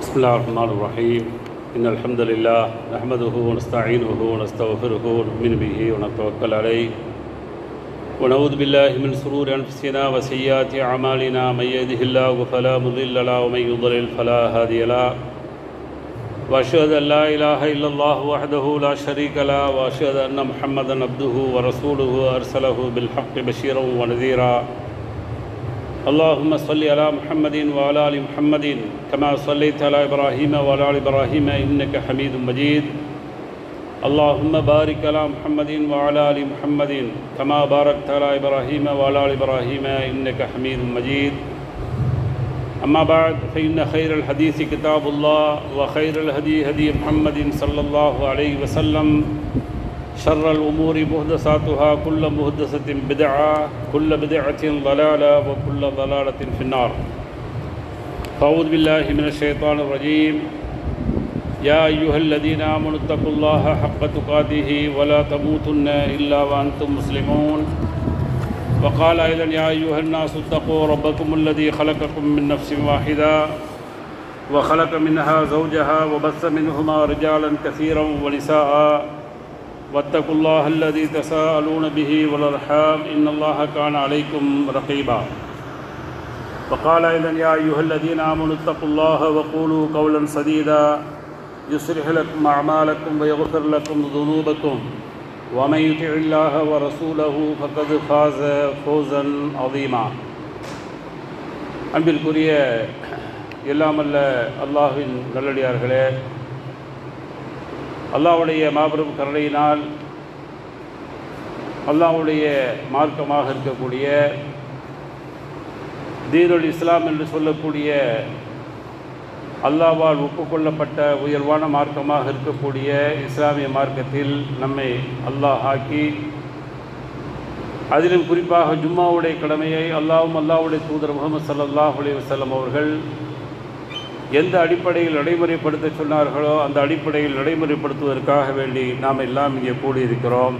بسم الله الرحمن الرحيم إن الحمد لله نحمده ونستعينه ونستغفره ونؤمن به ونتوكل عليه ونعوذ بالله من شرور أنفسنا وسيئات أعمالنا من يهده الله فلا مضل له ومن يضلل فلا هادي له وأشهد أن لا إله إلا الله وحده لا شريك له وأشهد أن محمدا عبده ورسوله أرسله بالحق بشيرا ونذيرا اللهم صل على محمد وعلى ال محمد كما صليت على ابراهيم وعلى ال ابراهيم انك حميد مجيد اللهم بارك على محمد وعلى ال محمد كما باركت على ابراهيم وعلى ال ابراهيم انك حميد مجيد اما بعد فان خير الحديث كتاب الله وخير الهدي هدي محمد صلى الله عليه وسلم شر الأمور محدثاتها كل محدثة بدعة كل بدعة ضلالة وكل ضلالة في النار فأعوذ بالله من الشيطان الرجيم يا أيها الذين آمنوا اتقوا الله حق تقاته ولا تموتن إلا وأنتم مسلمون وقال أيضا يا أيها الناس اتقوا ربكم الذي خلقكم من نفس واحدة وخلق منها زوجها وبث منهما رجالا كثيرا ونساء واتقوا الله الذي تساءلون به والارحام ان الله كان عليكم رقيبا وقال ايضا يا ايها الذين امنوا اتقوا الله وقولوا قولا سديدا يصلح لكم اعمالكم ويغفر لكم ذنوبكم ومن يطع الله ورسوله فقد فاز فوزا عظيما அன்பிற்குரிய எல்லாமல்ல அல்லாஹின் நல்லடியார்களே அல்லாவுடைய மாபெரும் கருணையினால் அல்லாவுடைய மார்க்கமாக இருக்கக்கூடிய தீனுல் இஸ்லாம் என்று சொல்லக்கூடிய அல்லாவால் ஒப்புக்கொள்ளப்பட்ட உயர்வான மார்க்கமாக இருக்கக்கூடிய இஸ்லாமிய மார்க்கத்தில் நம்மை அல்லாஹ் ஆக்கி அதிலும் குறிப்பாக ஜும்மாவுடைய கடமையை அல்லாவும் அல்லாவுடைய தூதர் முகமது சல்லாஹ் அலி வசல்லம் அவர்கள் எந்த அடிப்படையில் நடைமுறைப்படுத்த சொன்னார்களோ அந்த அடிப்படையில் நடைமுறைப்படுத்துவதற்காக வேண்டி நாம் எல்லாம் இங்கே கூடியிருக்கிறோம்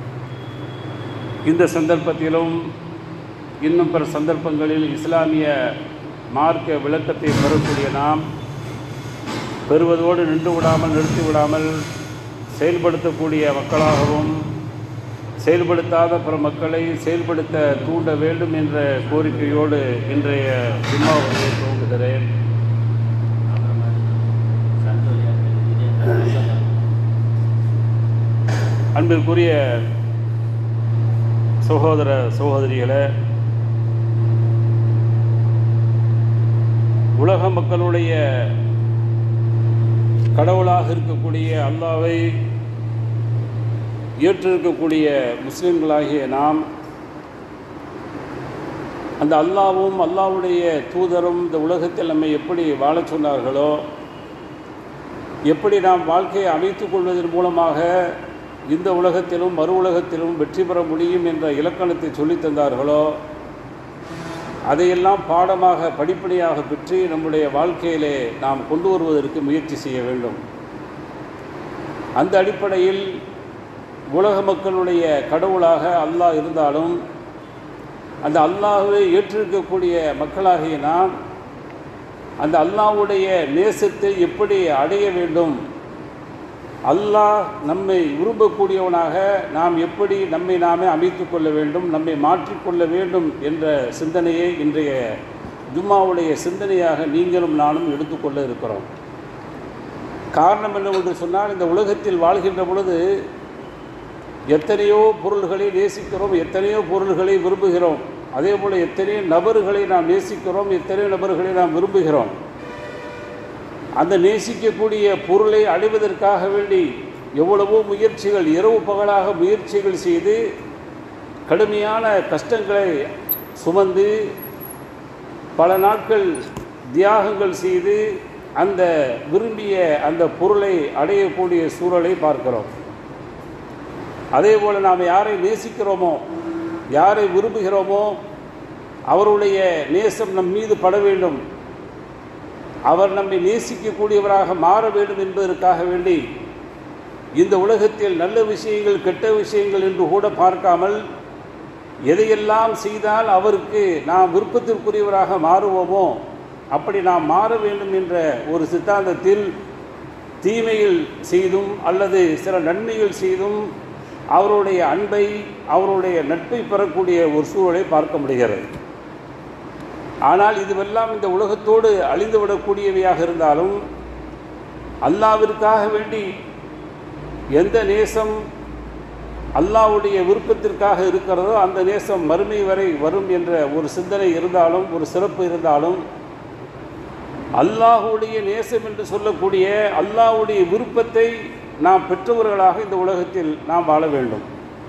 இந்த சந்தர்ப்பத்திலும் இன்னும் பிற சந்தர்ப்பங்களில் இஸ்லாமிய மார்க்க விளக்கத்தை பெறக்கூடிய நாம் பெறுவதோடு நின்று விடாமல் நிறுத்தி விடாமல் செயல்படுத்தக்கூடிய மக்களாகவும் செயல்படுத்தாத பிற மக்களை செயல்படுத்த தூண்ட வேண்டும் என்ற கோரிக்கையோடு இன்றைய ஜிம்மாவை துவங்குகிறேன் அன்பிற்குரிய சகோதர சகோதரிகளே உலக மக்களுடைய கடவுளாக இருக்கக்கூடிய அல்லாவை ஏற்றிருக்கக்கூடிய முஸ்லிம்களாகிய நாம் அந்த அல்லாவும் அல்லாவுடைய தூதரும் இந்த உலகத்தில் நம்மை எப்படி வாழச் சொன்னார்களோ எப்படி நாம் வாழ்க்கையை அமைத்துக் கொள்வதன் மூலமாக இந்த உலகத்திலும் மறு உலகத்திலும் வெற்றி பெற முடியும் என்ற இலக்கணத்தை சொல்லித் தந்தார்களோ அதையெல்லாம் பாடமாக படிப்படியாக பெற்று நம்முடைய வாழ்க்கையிலே நாம் கொண்டு வருவதற்கு முயற்சி செய்ய வேண்டும் அந்த அடிப்படையில் உலக மக்களுடைய கடவுளாக அல்லாஹ் இருந்தாலும் அந்த அல்லாஹுவை ஏற்றிருக்கக்கூடிய மக்களாகிய நாம் அந்த அல்லாவுடைய நேசத்தை எப்படி அடைய வேண்டும் அல்லாஹ் நம்மை விரும்பக்கூடியவனாக நாம் எப்படி நம்மை நாமே அமைத்து கொள்ள வேண்டும் நம்மை மாற்றிக்கொள்ள வேண்டும் என்ற சிந்தனையை இன்றைய ஜும்மாவுடைய சிந்தனையாக நீங்களும் நானும் எடுத்துக்கொள்ள இருக்கிறோம் காரணம் என்னவென்று சொன்னால் இந்த உலகத்தில் வாழ்கின்ற பொழுது எத்தனையோ பொருள்களை நேசிக்கிறோம் எத்தனையோ பொருள்களை விரும்புகிறோம் அதே போல் எத்தனையோ நபர்களை நாம் நேசிக்கிறோம் எத்தனையோ நபர்களை நாம் விரும்புகிறோம் அந்த நேசிக்கக்கூடிய பொருளை அடைவதற்காக வேண்டி எவ்வளவோ முயற்சிகள் இரவு பகலாக முயற்சிகள் செய்து கடுமையான கஷ்டங்களை சுமந்து பல நாட்கள் தியாகங்கள் செய்து அந்த விரும்பிய அந்த பொருளை அடையக்கூடிய சூழலை பார்க்கிறோம் அதே போல் நாம் யாரை நேசிக்கிறோமோ யாரை விரும்புகிறோமோ அவருடைய நேசம் நம் மீது பட வேண்டும் அவர் நம்மை நேசிக்கக்கூடியவராக மாற வேண்டும் என்பதற்காக வேண்டி இந்த உலகத்தில் நல்ல விஷயங்கள் கெட்ட விஷயங்கள் என்று கூட பார்க்காமல் எதையெல்லாம் செய்தால் அவருக்கு நாம் விருப்பத்திற்குரியவராக மாறுவோமோ அப்படி நாம் மாற வேண்டும் என்ற ஒரு சித்தாந்தத்தில் தீமைகள் செய்தும் அல்லது சில நன்மைகள் செய்தும் அவருடைய அன்பை அவருடைய நட்பை பெறக்கூடிய ஒரு சூழலை பார்க்க முடிகிறது ஆனால் இதுவெல்லாம் இந்த உலகத்தோடு அழிந்துவிடக்கூடியவையாக இருந்தாலும் அல்லாவிற்காக வேண்டி எந்த நேசம் அல்லாவுடைய விருப்பத்திற்காக இருக்கிறதோ அந்த நேசம் மறுமை வரை வரும் என்ற ஒரு சிந்தனை இருந்தாலும் ஒரு சிறப்பு இருந்தாலும் அல்லாஹுடைய நேசம் என்று சொல்லக்கூடிய அல்லாஹுடைய விருப்பத்தை நாம் பெற்றவர்களாக இந்த உலகத்தில் நாம் வாழ வேண்டும்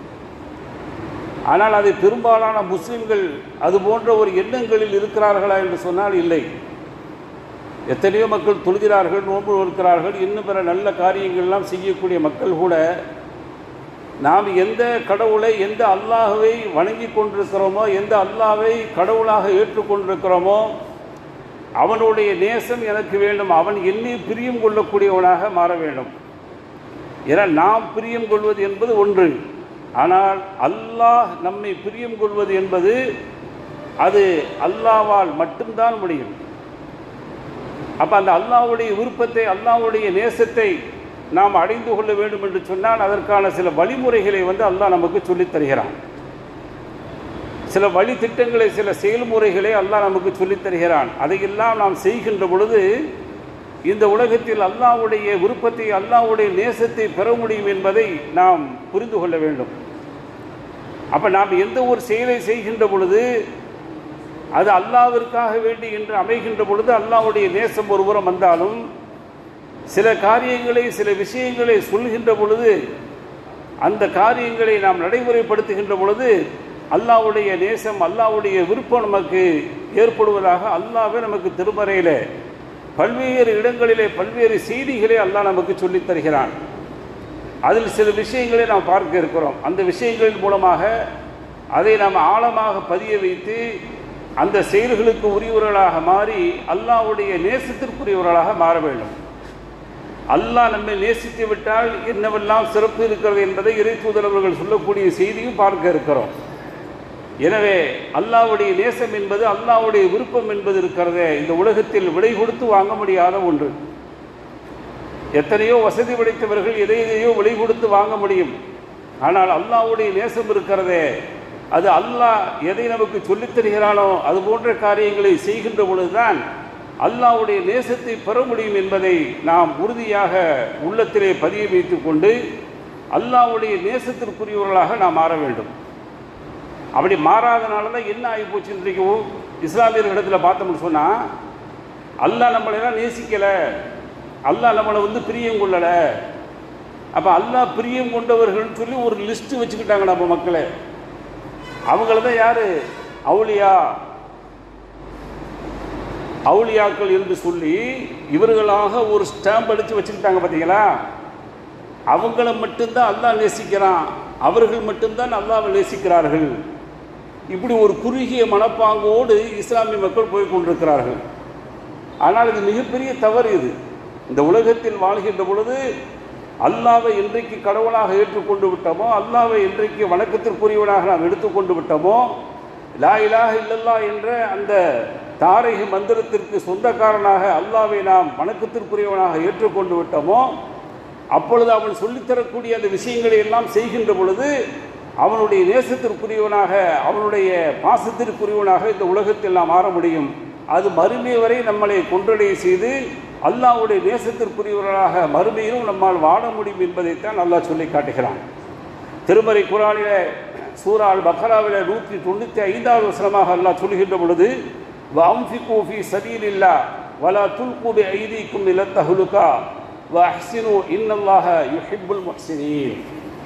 ஆனால் அதை பெரும்பாலான முஸ்லிம்கள் அது போன்ற ஒரு எண்ணங்களில் இருக்கிறார்களா என்று சொன்னால் இல்லை எத்தனையோ மக்கள் தொழுகிறார்கள் நோன்பு இருக்கிறார்கள் இன்னும் பிற நல்ல காரியங்கள்லாம் செய்யக்கூடிய மக்கள் கூட நாம் எந்த கடவுளை எந்த அல்லாஹுவை வணங்கி கொண்டிருக்கிறோமோ எந்த அல்லாவை கடவுளாக ஏற்றுக்கொண்டிருக்கிறோமோ அவனுடைய நேசம் எனக்கு வேண்டும் அவன் என்னை பிரியம் கொள்ளக்கூடியவனாக மாற வேண்டும் என நாம் பிரியம் கொள்வது என்பது ஒன்று ஆனால் அல்லாஹ் நம்மை பிரியம் கொள்வது என்பது அது அல்லாவால் மட்டும்தான் முடியும் அப்போ அந்த அல்லாவுடைய விருப்பத்தை அல்லாவுடைய நேசத்தை நாம் அடைந்து கொள்ள வேண்டும் என்று சொன்னால் அதற்கான சில வழிமுறைகளை வந்து அல்லாஹ் நமக்கு சொல்லித் தருகிறான் சில வழி திட்டங்களை சில செயல்முறைகளை அல்லாஹ் நமக்கு சொல்லித் தருகிறான் அதையெல்லாம் நாம் செய்கின்ற பொழுது இந்த உலகத்தில் அல்லாவுடைய விருப்பத்தை அல்லாவுடைய நேசத்தை பெற முடியும் என்பதை நாம் புரிந்து கொள்ள வேண்டும் அப்போ நாம் எந்த ஒரு செயலை செய்கின்ற பொழுது அது அல்லாவிற்காக வேண்டி என்று அமைகின்ற பொழுது அல்லாவுடைய நேசம் ஒருபுறம் வந்தாலும் சில காரியங்களை சில விஷயங்களை சொல்கின்ற பொழுது அந்த காரியங்களை நாம் நடைமுறைப்படுத்துகின்ற பொழுது அல்லாவுடைய நேசம் அல்லாவுடைய விருப்பம் நமக்கு ஏற்படுவதாக அல்லாவே நமக்கு திருமறையில் பல்வேறு இடங்களிலே பல்வேறு செய்திகளை அல்லாஹ் நமக்கு சொல்லித் தருகிறான் அதில் சில விஷயங்களை நாம் பார்க்க இருக்கிறோம் அந்த விஷயங்களின் மூலமாக அதை நாம் ஆழமாக பதிய வைத்து அந்த செயல்களுக்கு உரியவர்களாக மாறி அல்லாவுடைய நேசத்திற்குரியவர்களாக மாற வேண்டும் அல்லாஹ் நம்மை நேசித்து விட்டால் என்னவெல்லாம் சிறப்பு இருக்கிறது என்பதை இறை தூதரவர்கள் சொல்லக்கூடிய செய்தியும் பார்க்க இருக்கிறோம் எனவே அல்லாவுடைய நேசம் என்பது அல்லாவுடைய விருப்பம் என்பது இருக்கிறதே இந்த உலகத்தில் விடை கொடுத்து வாங்க முடியாத ஒன்று எத்தனையோ வசதி படைத்தவர்கள் எதை எதையோ விலை கொடுத்து வாங்க முடியும் ஆனால் அல்லாவுடைய நேசம் இருக்கிறதே அது அல்லாஹ் எதை நமக்கு சொல்லித் தருகிறானோ அது போன்ற காரியங்களை செய்கின்ற பொழுதுதான் அல்லாவுடைய நேசத்தை பெற முடியும் என்பதை நாம் உறுதியாக உள்ளத்திலே பதிய வைத்துக் கொண்டு அல்லாவுடைய நேசத்திற்குரியவர்களாக நாம் மாற வேண்டும் அப்படி மாறாதனால தான் என்ன ஆகி போச்சு இன்றைக்கு இஸ்லாமியர்கள் இடத்துல பார்த்தோம்னு சொன்னால் அல்லாஹ் நம்மளெல்லாம் நேசிக்கலை அல்லாஹ் நம்மளை வந்து பிரியம் கொள்ளலை அப்போ அல்லாஹ் பிரியம் கொண்டவர்கள்னு சொல்லி ஒரு லிஸ்ட்டு வச்சுக்கிட்டாங்க நம்ம மக்களை அவங்கள தான் யார் அவுளியா அவுளியாக்கள் என்று சொல்லி இவர்களாக ஒரு ஸ்டாம்ப் அடித்து வச்சுக்கிட்டாங்க பார்த்தீங்களா அவங்கள மட்டும்தான் அல்லாஹ் நேசிக்கிறான் அவர்கள் மட்டும்தான் அல்லாவை நேசிக்கிறார்கள் இப்படி ஒரு குறுகிய மனப்பாங்கோடு இஸ்லாமிய மக்கள் போய் கொண்டிருக்கிறார்கள் ஆனால் இது மிகப்பெரிய தவறு இது இந்த உலகத்தில் வாழ்கின்ற பொழுது அல்லாவை என்றைக்கு கடவுளாக ஏற்றுக்கொண்டு விட்டோமோ அல்லாவை என்றைக்கு வணக்கத்திற்குரியவனாக நாம் எடுத்துக்கொண்டு விட்டோமோ லா இலாஹ இல்லல்லா என்ற அந்த தாரக மந்திரத்திற்கு சொந்தக்காரனாக அல்லாவை நாம் வணக்கத்திற்குரியவனாக ஏற்றுக்கொண்டு விட்டோமோ அப்பொழுது அவன் சொல்லித்தரக்கூடிய அந்த விஷயங்களை எல்லாம் செய்கின்ற பொழுது அவனுடைய நேசத்திற்குரியவனாக அவனுடைய பாசத்திற்குரியவனாக இந்த உலகத்தில் நாம் மாற முடியும் அது மறுமை வரை நம்மளை கொன்றடைய செய்து அல்லாவுடைய நேசத்திற்குரியவர்களாக மறுமையிலும் நம்மால் வாழ முடியும் என்பதைத்தான் அல்லாஹ் சொல்லி காட்டுகிறான் திருமறை குரானில சூறால் பக்ராவில் நூற்றி தொண்ணூற்றி ஐந்தாவது வசனமாக அல்லாஹ் சொல்கின்ற பொழுது வம்ஃபிகு ஃபி சபீலில்லா வலா துல்கு பி ஐதீக்கும் இல தஹ்லுகா வஹ்சினு இன்னல்லாஹ யுஹிப்புல் முஹ்சினீன்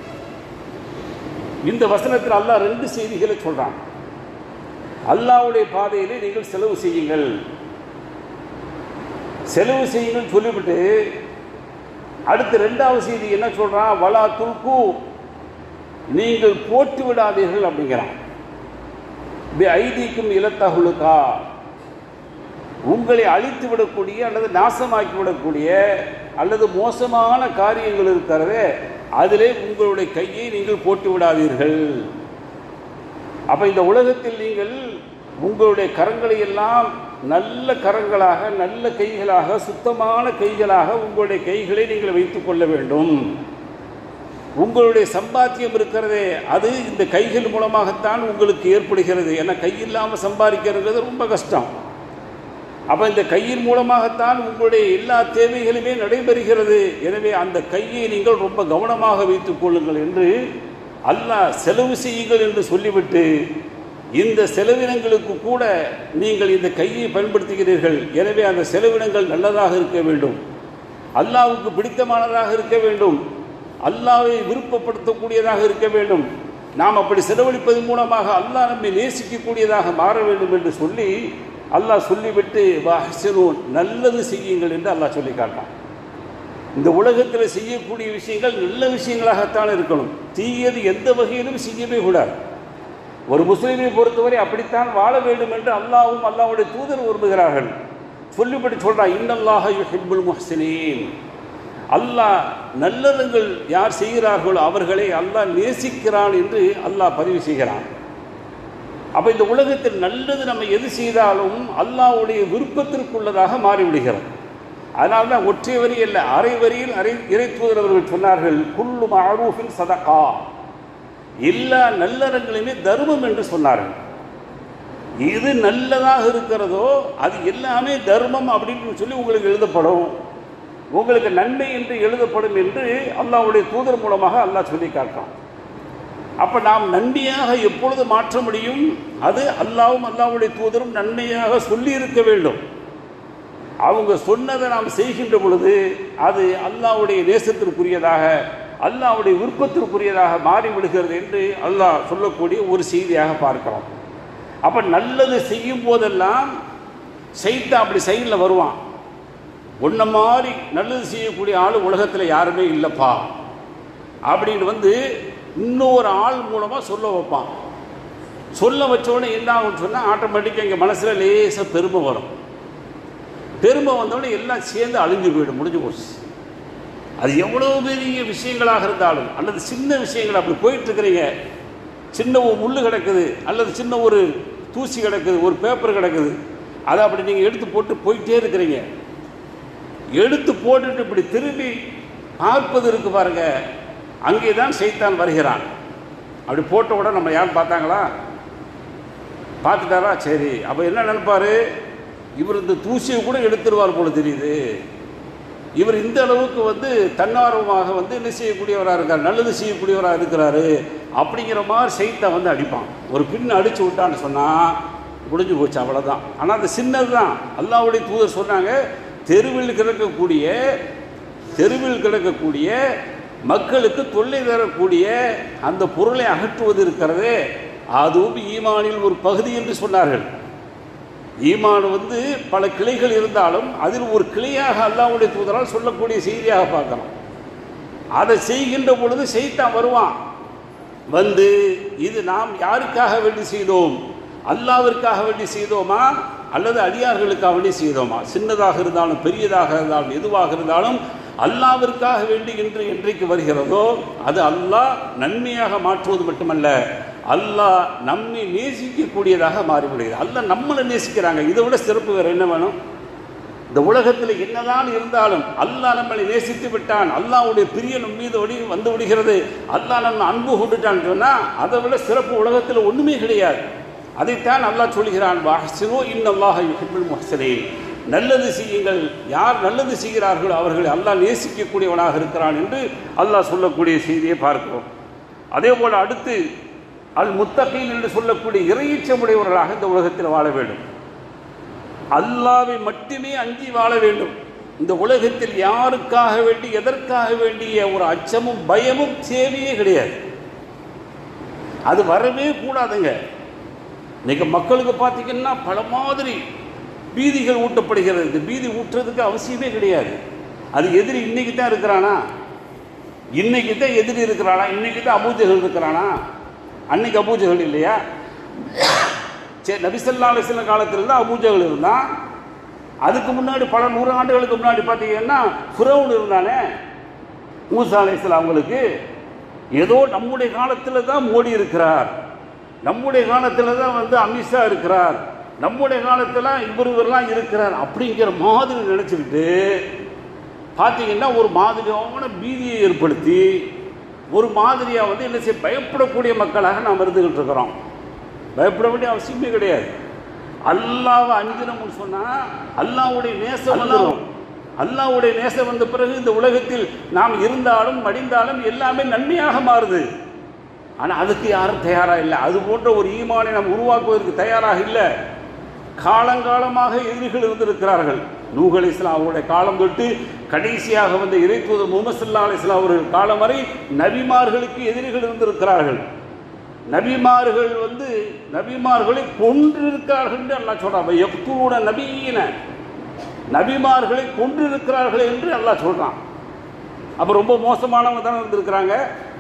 இந்த வசனத்தில் அல்லாஹ் ரெண்டு செய்திகளை சொல்றான் அல்லாவுடைய பாதையிலே நீங்கள் செலவு செய்யுங்கள் செலவு செய்யுங்கள் சொல்லிவிட்டு அடுத்து ரெண்டாவது செய்தி என்ன சொல்றான் வலா துல்கு நீங்கள் போட்டு விடாதீர்கள் அப்படிங்கிறான் ஐதீக்கும் இலத்தகுலுக்கா உங்களை அழித்து விடக்கூடிய அல்லது நாசமாக்கி விடக்கூடிய அல்லது மோசமான காரியங்கள் இருக்கிறதே அதிலே உங்களுடைய கையை நீங்கள் போட்டு விடாதீர்கள் அப்ப இந்த உலகத்தில் நீங்கள் உங்களுடைய கரங்களை எல்லாம் நல்ல கரங்களாக நல்ல கைகளாக சுத்தமான கைகளாக உங்களுடைய கைகளை நீங்கள் வைத்துக் கொள்ள வேண்டும் உங்களுடைய சம்பாத்தியம் இருக்கிறதே அது இந்த கைகள் மூலமாகத்தான் உங்களுக்கு ஏற்படுகிறது ஏன்னா கை இல்லாமல் சம்பாதிக்கிறது ரொம்ப கஷ்டம் அப்போ இந்த கையின் மூலமாகத்தான் உங்களுடைய எல்லா தேவைகளுமே நடைபெறுகிறது எனவே அந்த கையை நீங்கள் ரொம்ப கவனமாக வைத்துக் கொள்ளுங்கள் என்று அல்லாஹ் செலவு செய்யுங்கள் என்று சொல்லிவிட்டு இந்த செலவினங்களுக்கு கூட நீங்கள் இந்த கையை பயன்படுத்துகிறீர்கள் எனவே அந்த செலவினங்கள் நல்லதாக இருக்க வேண்டும் அல்லாவுக்கு பிடித்தமானதாக இருக்க வேண்டும் அல்லாவை விருப்பப்படுத்தக்கூடியதாக இருக்க வேண்டும் நாம் அப்படி செலவழிப்பதன் மூலமாக அல்லாஹ் நம்மை நேசிக்கக்கூடியதாக மாற வேண்டும் என்று சொல்லி அல்லாஹ் சொல்லிவிட்டு வாஹ்சினூன் நல்லது செய்யுங்கள் என்று அல்லாஹ் சொல்லி காட்டான் இந்த உலகத்தில் செய்யக்கூடிய விஷயங்கள் நல்ல விஷயங்களாகத்தான் இருக்கணும் தீயது எந்த வகையிலும் செய்யவே கூடாது ஒரு முஸ்லீமை பொறுத்தவரை அப்படித்தான் வாழ வேண்டும் என்று அல்லாவும் அல்லாவுடைய தூதர் விரும்புகிறார்கள் சொல்லிப்படி சொல்றான் இன்னல்லாஹ யுஹிப்புல் முஹ்சினீன் அல்லாஹ் நல்லறங்கள் யார் செய்கிறார்களோ அவர்களை அல்லாஹ் நேசிக்கிறான் என்று அல்லாஹ் பதிவு செய்கிறான் அப்போ இந்த உலகத்தில் நல்லது நம்ம எது செய்தாலும் அல்லாஹ்வுடைய விருப்பத்திற்குள்ளதாக மாறிவிடுகிறது அதனால தான் ஒற்றை வரி அல்ல அரை வரியில் அரை இறை தூதர் அவர்கள் சொன்னார்கள் குல்லு மாரூஃபின் சதகா எல்லா நல்லறங்களுமே தர்மம் என்று சொன்னார்கள் எது நல்லதாக இருக்கிறதோ அது எல்லாமே தர்மம் அப்படின்னு சொல்லி உங்களுக்கு எழுதப்படும் உங்களுக்கு நன்மை என்று எழுதப்படும் என்று அல்லாஹ்வுடைய தூதர் மூலமாக அல்லாஹ் சொல்லி காட்டுறான் அப்போ நாம் நன்மையாக எப்பொழுது மாற்ற முடியும் அது அல்லாவும் அல்லாவுடைய தூதரும் நன்மையாக சொல்லி இருக்க வேண்டும் அவங்க சொன்னதை நாம் செய்கின்ற பொழுது அது அல்லாவுடைய நேசத்திற்குரியதாக அல்லாவுடைய விருப்பத்திற்குரியதாக மாறி விடுகிறது என்று அல்லாஹ் சொல்லக்கூடிய ஒரு செய்தியாக பார்க்கிறோம் அப்போ நல்லது செய்யும் போதெல்லாம் சைத்தான் அப்படி சைடில் வருவான் உன்ன மாதிரி நல்லது செய்யக்கூடிய ஆள் உலகத்தில் யாருமே இல்லைப்பா அப்படின்னு வந்து இன்னொரு ஆள் மூலமாக சொல்ல வைப்பான் சொல்ல வச்சோடனே என்ன ஆகும்னு சொன்னால் ஆட்டோமேட்டிக்காக எங்கள் மனசில் லேசாக பெருமை வரும் பெருமை வந்தோடனே எல்லாம் சேர்ந்து அழிஞ்சு போயிடும் முடிஞ்சு போச்சு அது எவ்வளோ பெரிய விஷயங்களாக இருந்தாலும் அல்லது சின்ன விஷயங்கள் அப்படி போயிட்டு இருக்கிறீங்க சின்ன ஒரு முள் கிடக்குது அல்லது சின்ன ஒரு தூசி கிடக்குது ஒரு பேப்பர் கிடக்குது அதை அப்படி நீங்கள் எடுத்து போட்டு போயிட்டே இருக்கிறீங்க எடுத்து போட்டுட்டு இப்படி திரும்பி பார்ப்பது இருக்கு பாருங்க அங்கே தான் சைத்தான் வருகிறான் அப்படி போட்ட உடனே நம்ம யாரும் பார்த்தாங்களா பார்த்துட்டாரா சரி அப்போ என்ன நினைப்பாரு இவர் இந்த தூசியை கூட எடுத்துருவார் போல தெரியுது இவர் இந்த அளவுக்கு வந்து தன்னார்வமாக வந்து என்ன செய்யக்கூடியவராக இருக்கார் நல்லது செய்யக்கூடியவராக இருக்கிறாரு அப்படிங்கிற மாதிரி சைத்தை வந்து அடிப்பான் ஒரு பின் அடிச்சு விட்டான்னு சொன்னால் முடிஞ்சு போச்சு அவ்வளோதான் ஆனால் அது சின்னது தான் அல்லாவுடைய தூதர் சொன்னாங்க தெருவில் கிடக்கக்கூடிய தெருவில் கிடக்கக்கூடிய மக்களுக்கு தொல்லை தரக்கூடிய அந்த பொருளை அகற்றுவது இருக்கிறதே அதுவும் ஈமானில் ஒரு பகுதி என்று சொன்னார்கள் ஈமான் வந்து பல கிளைகள் இருந்தாலும் அதில் ஒரு கிளையாக அல்லாவுடைய தூதரால் சொல்லக்கூடிய செய்தியாக பார்க்கலாம் அதை செய்கின்ற பொழுது செய்தான் வருவான் வந்து இது நாம் யாருக்காக வேண்டி செய்தோம் அல்லாவிற்காக வேண்டி செய்தோமா அல்லது அடியார்களுக்காக வேண்டி செய்தோமா சின்னதாக இருந்தாலும் பெரியதாக இருந்தாலும் எதுவாக இருந்தாலும் அல்லாவிற்காக வேண்டி என்று என்றைக்கு வருகிறதோ அது அல்லாஹ் நன்மையாக மாற்றுவது மட்டுமல்ல அல்லாஹ் நம்மை நேசிக்கக்கூடியதாக மாறிவிடுகிறது அல்லாஹ் நம்மளை நேசிக்கிறாங்க இதை விட சிறப்பு வேறு என்ன வேணும் இந்த உலகத்தில் என்னதான் இருந்தாலும் அல்லாஹ் நம்மளை நேசித்து விட்டான் அல்லாஹ்வுடைய பிரிய நம் மீது ஒடி வந்து விடுகிறது அல்லாஹ் நம்ம அன்பு கொண்டுட்டான்னு சொன்னால் அதை விட சிறப்பு உலகத்தில் ஒன்றுமே கிடையாது அதைத்தான் அல்லாஹ் சொல்கிறான் வாஹ்சினோ இன்னல்லாஹ் யுஹிப்புல் முஹ்சினீன் நல்லது செய்யுங்கள் யார் நல்லது செய்கிறார்களோ அவர்களை அல்லாஹ் நேசிக்கக்கூடியவனாக இருக்கிறான் என்று அல்லாஹ் சொல்லக்கூடிய செய்தியை பார்க்கிறோம் அதே போல் அடுத்து அல் முத்தகீன் என்று சொல்லக்கூடிய இறையச்சமுடையவர்களாக இந்த உலகத்தில் வாழ வேண்டும் அல்லாவை மட்டுமே அஞ்சி வாழ வேண்டும் இந்த உலகத்தில் யாருக்காக வேண்டி எதற்காக வேண்டிய ஒரு அச்சமும் பயமும் தேவையே கிடையாது அது வரவே கூடாதுங்க இன்னைக்கு மக்களுக்கு பார்த்தீங்கன்னா பல மாதிரி பீதிகள் ஊட்டப்படுகிறது இந்த பீதி ஊட்டுறதுக்கு அவசியமே கிடையாது அது எதிரி இன்னைக்கு தான் இருக்கிறானா இன்னைக்கு தான் எதிரி இருக்கிறானா இன்னைக்கு தான் அபூஜைகள் இருக்கிறானா அன்னைக்கு அபூஜைகள் இல்லையா சரி நபிசல்லா அலிஸ்ல காலத்தில் தான் அபூஜைகள் இருந்தான் அதுக்கு முன்னாடி பல நூறு ஆண்டுகளுக்கு முன்னாடி பார்த்தீங்கன்னா ஃபுரவுன் இருந்தானே மூசா அலிஸ்லாம் அவங்களுக்கு ஏதோ நம்முடைய காலத்தில் தான் மோடி இருக்கிறார் நம்முடைய காலத்தில் தான் வந்து அமித்ஷா இருக்கிறார் நம்முடைய காலத்தில் இவர் இவரெல்லாம் இருக்கிறார் அப்படிங்கிற மாதிரி நினச்சிக்கிட்டு பார்த்தீங்கன்னா ஒரு மாதிரியான பீதியை ஏற்படுத்தி ஒரு மாதிரியாக வந்து என்ன செய்ய பயப்படக்கூடிய மக்களாக நாம் இருந்துகிட்டு இருக்கிறோம் பயப்பட வேண்டிய அவசியமே கிடையாது அல்லாவை அஞ்சினோம்னு சொன்னால் அல்லாவுடைய நேசம் வந்துடும் அல்லாவுடைய நேசம் வந்த பிறகு இந்த உலகத்தில் நாம் இருந்தாலும் மடிந்தாலும் எல்லாமே நன்மையாக மாறுது ஆனால் அதுக்கு யாரும் தயாராக இல்லை அது போன்ற ஒரு ஈமானை நாம் உருவாக்குவதற்கு தயாராக இல்லை காலங்காலமாக எதிரிகள் இருந்திருக்கிறார்கள் நூஹ் அலி இஸ்லாம் அவருடைய காலம் தொட்டு கடைசியாக வந்த இறைத்தூதர் முகமது சல்லா அலி இஸ்லாம் அவர்கள் காலம் வரை நபிமார்களுக்கு எதிரிகள் இருந்திருக்கிறார்கள் நபிமார்கள் வந்து நபிமார்களை கொன்றிருக்கிறார்கள் என்று அல்லாஹ் சொல்றான் எப்தூன நபீன நபிமார்களை கொன்றிருக்கிறார்கள் என்று அல்லாஹ் சொல்றான் அப்போ ரொம்ப மோசமானவங்க தானே இருந்திருக்கிறாங்க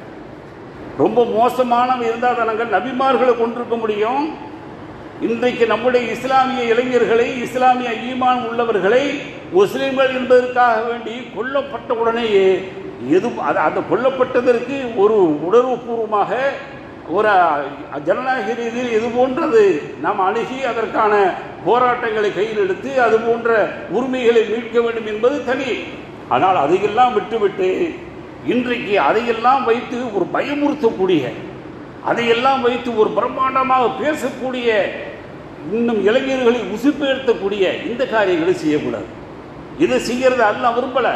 ரொம்ப மோசமானவங்க இருந்தால் தானங்க நபிமார்களை கொண்டிருக்க முடியும் இன்றைக்கு நம்முடைய இஸ்லாமிய இளைஞர்களை இஸ்லாமிய ஈமான் உள்ளவர்களை முஸ்லிம்கள் என்பதற்காக வேண்டி கொல்லப்பட்ட உடனேயே எது அது அந்த கொல்லப்பட்டதற்கு ஒரு உணர்வுபூர்வமாக ஒரு ஜனநாயக ரீதியில் இது போன்றது நாம் அணுகி அதற்கான போராட்டங்களை கையில் எடுத்து அது போன்ற உரிமைகளை மீட்க வேண்டும் என்பது தனி ஆனால் அதையெல்லாம் விட்டுவிட்டு இன்றைக்கு அதையெல்லாம் வைத்து ஒரு பயமுறுத்தக்கூடிய அதையெல்லாம் வைத்து ஒரு பிரம்மாண்டமாக பேசக்கூடிய இன்னும் இளைஞர்களை உசுப்பேர்த்தக்கூடிய இந்த காரியங்களை செய்யக்கூடாது இதை செய்கிறது அல்ல விரும்பல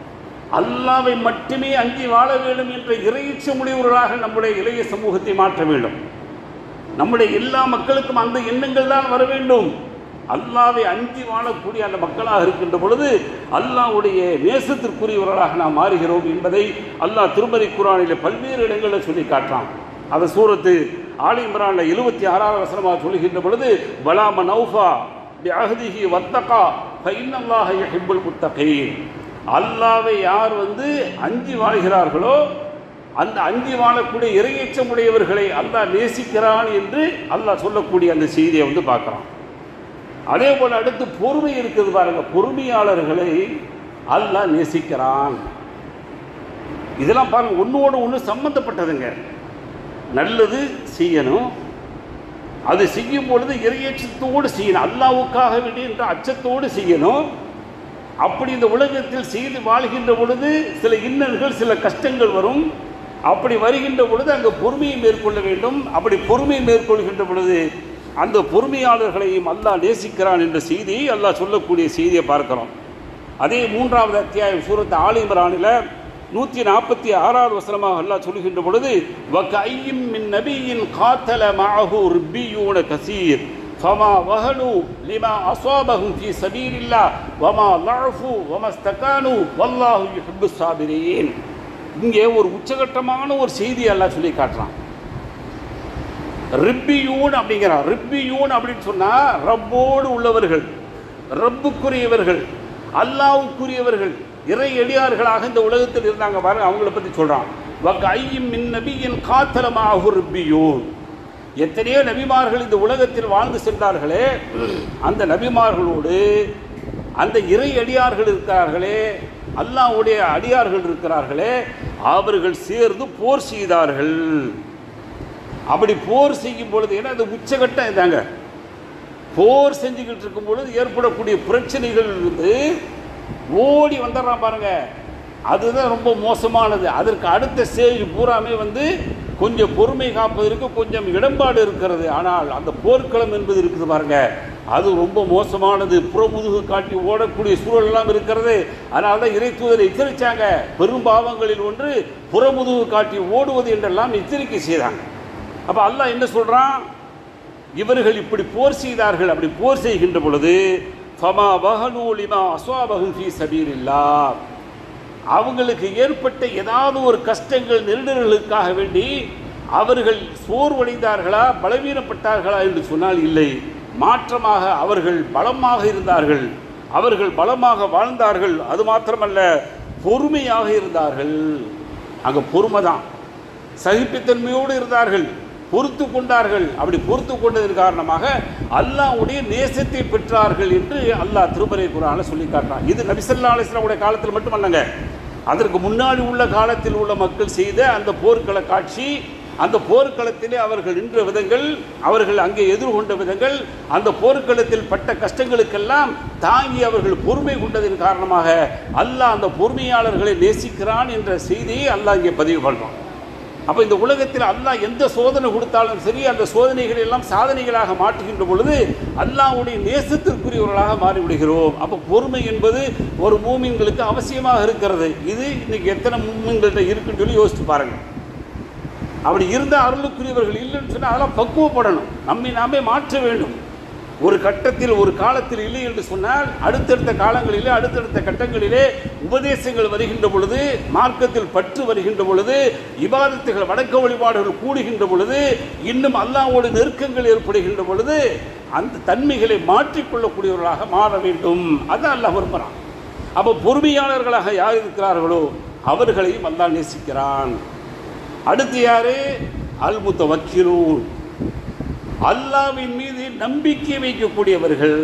அல்லாவை மட்டுமே அஞ்சி வாழ வேண்டும் என்ற இறையச்ச முடிவுகளாக நம்முடைய இளைய சமூகத்தை மாற்ற வேண்டும் நம்முடைய எல்லா மக்களுக்கும் அந்த எண்ணங்கள் தான் வர வேண்டும் அல்லாவை அஞ்சி வாழக்கூடிய அந்த மக்களாக இருக்கின்ற பொழுது அல்லாவுடைய நேசத்திற்குரியவர்களாக நாம் மாறுகிறோம் என்பதை அல்லாஹ் திருமறை குரானிலே பல்வேறு இடங்களில் சொல்லி காட்டுறான் அதை சூரத்து ஆலி இம்ரானில் எழுபத்தி ஆறாவது வசனமாக சொல்கின்ற பொழுது பலாம நௌஃபா அகதிஹி வத்தகா ஃபைனல்லாஹ யுஹிப்புல் முத்தகீன் அல்லாவை யார் வந்து அஞ்சி வாழ்கிறார்களோ அந்த அஞ்சி வாழக்கூடிய இறையச்சமுடையவர்களை அல்லாஹ் நேசிக்கிறான் என்று அல்லாஹ் சொல்லக்கூடிய அந்த செய்தியை வந்து பார்க்குறான் அதே போல் அடுத்து பொறுமை இருக்குது பாருங்க பொறுமையாளர்களை அல்லாஹ் நேசிக்கிறான் இதெல்லாம் பாருங்க ஒன்றோடு ஒன்று சம்பந்தப்பட்டதுங்க நல்லது செய்யணும் அது செய்யும் பொழுது இறையச்சத்தோடு செய்யணும் அல்லாவுக்காக வேண்டிய என்ற அச்சத்தோடு செய்யணும் அப்படி இந்த உலகத்தில் செய்து வாழ்கின்ற பொழுது சில இன்னல்கள் சில கஷ்டங்கள் வரும் அப்படி வருகின்ற பொழுது அங்கே பொறுமையை மேற்கொள்ள வேண்டும் அப்படி பொறுமையை மேற்கொள்கின்ற பொழுது அந்த பொறுமையாளர்களையும் அல்லாஹ் நேசிக்கிறான் என்ற செய்தியை அல்லாஹ் சொல்லக்கூடிய செய்தியை பார்க்கிறோம் அதே மூன்றாவது அத்தியாயம் சூரத் ஆலிமரானில் நூற்றி நாற்பத்தி ஆறாவது வசனமாக அல்லாஹ் சொல்கின்ற பொழுது வகையும் மின் நபியின் காத்தல மாஹு ரிப்பியூன கசீர் ஃபமா வஹனு லிமா அஸ்வாபஹும் ஃபீ சபீலில்லா வமா லஅஃபு வமா ஸ்தகானு வல்லாஹு யுஹிப்பு சாபிரீன் இங்கே ஒரு உச்சகட்டமான ஒரு செய்தி அல்லாஹ் சொல்லி காட்டுறான் ரிப்பியூன் அப்படிங்கிறான் ரிப்பியூன் அப்படின்னு சொன்னா ரப்போடு உள்ளவர்கள் ரப்புக்குரியவர்கள் அல்லாவுக்குரியவர்கள் இறை எளியார்களாக இந்த உலகத்தில் இருந்தாங்க பாருங்க அவங்கள பத்தி சொல்றான் வக்க ஐயும் மின் நபியின் காத்தலமாக ரிப்பியூன் எத்தனையோ நபிமார்கள் இந்த உலகத்தில் வாழ்ந்து சென்றார்களே அந்த நபிமார்களோடு அந்த இறை அடியார்கள் இருக்கிறார்களே அல்லாஹ்வுடைய அடியார்கள் இருக்கிறார்களே அவர்கள் சேர்ந்து போர் செய்தார்கள் அப்படி போர் செய்யும் பொழுது ஏன்னா அது உச்சகட்டம் இதாங்க போர் செஞ்சுக்கிட்டு இருக்கும் பொழுது ஏற்படக்கூடிய பிரச்சனைகள் இருந்து ஓடி வந்துடுறான் பாருங்க அதுதான் ரொம்ப மோசமானது அதற்கு அடுத்த ஸ்டேஜ் பூராமே வந்து கொஞ்சம் பொறுமை காப்பதற்கு கொஞ்சம் இடம்பாடு இருக்கிறது ஆனால் அந்த போர்க்களம் என்பது இருக்குது பாருங்க அது ரொம்ப மோசமானது புறமுதுகு காட்டி ஓடக்கூடிய சூழல் எல்லாம் இருக்கிறது அதனால தான் இறை தூதரை எச்சரிச்சாங்க பெரும் பாவங்களில் ஒன்று புறமுதுகு காட்டி ஓடுவது என்றெல்லாம் எச்சரிக்கை செய்தாங்க அப்ப அல்லாஹ் என்ன சொல்றான் இவர்கள் இப்படி போர் செய்தார்கள் அப்படி போர் செய்கின்ற பொழுது ஃபமா வஹனு லிமா அஸ்வாபஹும் ஃபீ சபீலில்லாஹ் அவங்களுக்கு ஏற்பட்ட ஏதாவது ஒரு கஷ்டங்கள் நெருடல்களுக்காக வேண்டி அவர்கள் சோர்வடைந்தார்களா பலவீனப்பட்டார்களா என்று சொன்னால் இல்லை மாற்றமாக அவர்கள் பலமாக இருந்தார்கள் அவர்கள் பலமாக வாழ்ந்தார்கள் அது மாத்திரமல்ல பொறுமையாக இருந்தார்கள் அங்கே பொறுமை தான் சகிப்புத்தன்மையோடு இருந்தார்கள் பொறுத்து கொண்டார்கள் அப்படி பொறுத்து கொண்டதன் காரணமாக அல்லாஹ்வுடைய நேசத்தை பெற்றார்கள் என்று அல்லாஹ் திருமறை குரான சொல்லி காட்டுறான் இது நபிசல்லா அலிஸ்லாமுடைய காலத்தில் மட்டுமல்லங்க அதற்கு முன்னாடி உள்ள காலத்தில் உள்ள மக்கள் செய்த அந்த போர்க்கள காட்சி அந்த போர்க்களத்திலே அவர்கள் நின்ற விதங்கள் அவர்கள் அங்கே எதிர்கொண்ட விதங்கள் அந்த போர்க்களத்தில் பட்ட கஷ்டங்களுக்கெல்லாம் தாங்கி அவர்கள் பொறுமை கொண்டதன் காரணமாக அல்லாஹ் அந்த பொறுமையாளர்களை நேசிக்கிறான் என்ற செய்தியை அல்லாஹ் இங்கே பதிவு பண்ணுறான் அப்போ இந்த உலகத்தில் அல்லாஹ் எந்த சோதனை கொடுத்தாலும் சரி அந்த சோதனைகளை எல்லாம் சாதனைகளாக மாற்றுகின்ற பொழுது அல்லாஹ்வுடைய நேசத்திற்குரியவர்களாக மாறிவிடுகிறோம் அப்போ பொறுமை என்பது ஒரு மூமின்களுக்கு அவசியமாக இருக்கிறது இது இன்னைக்கு எத்தனை மூமின்கள்ட்ட இருக்குன்னு சொல்லி யோசிச்சு பாருங்க அப்படி இருந்த அருளுக்குரியவர்கள் இல்லைன்னு சொன்னால் அதெல்லாம் பக்குவப்படணும் நம்மை நாமே மாற்ற வேண்டும் ஒரு கட்டத்தில் ஒரு காலத்தில் இல்லை என்று சொன்னால் அடுத்தடுத்த காலங்களிலே அடுத்தடுத்த கட்டங்களிலே உபதேசங்கள் வருகின்ற பொழுது மார்க்கத்தில் பற்று வருகின்ற பொழுது இபாதத்துகள் வடக்க வழிபாடுகள் கூடுகின்ற பொழுது இன்னும் அல்லாஹ்வோடு நெருக்கங்கள் ஏற்படுகின்ற பொழுது அந்த தன்மைகளை மாற்றிக்கொள்ளக்கூடியவர்களாக மாற வேண்டும் அதான் அல்லாஹ் விரும்புகிறான் அப்போ பொறுமையாளர்களாக யார் இருக்கிறார்களோ அவர்களையும் அல்லாஹ் நேசிக்கிறான் அடுத்து யாரு அல் முத்தவக்கிலூன் அல்லாவின் மீது நம்பிக்கை வைக்கக்கூடியவர்கள்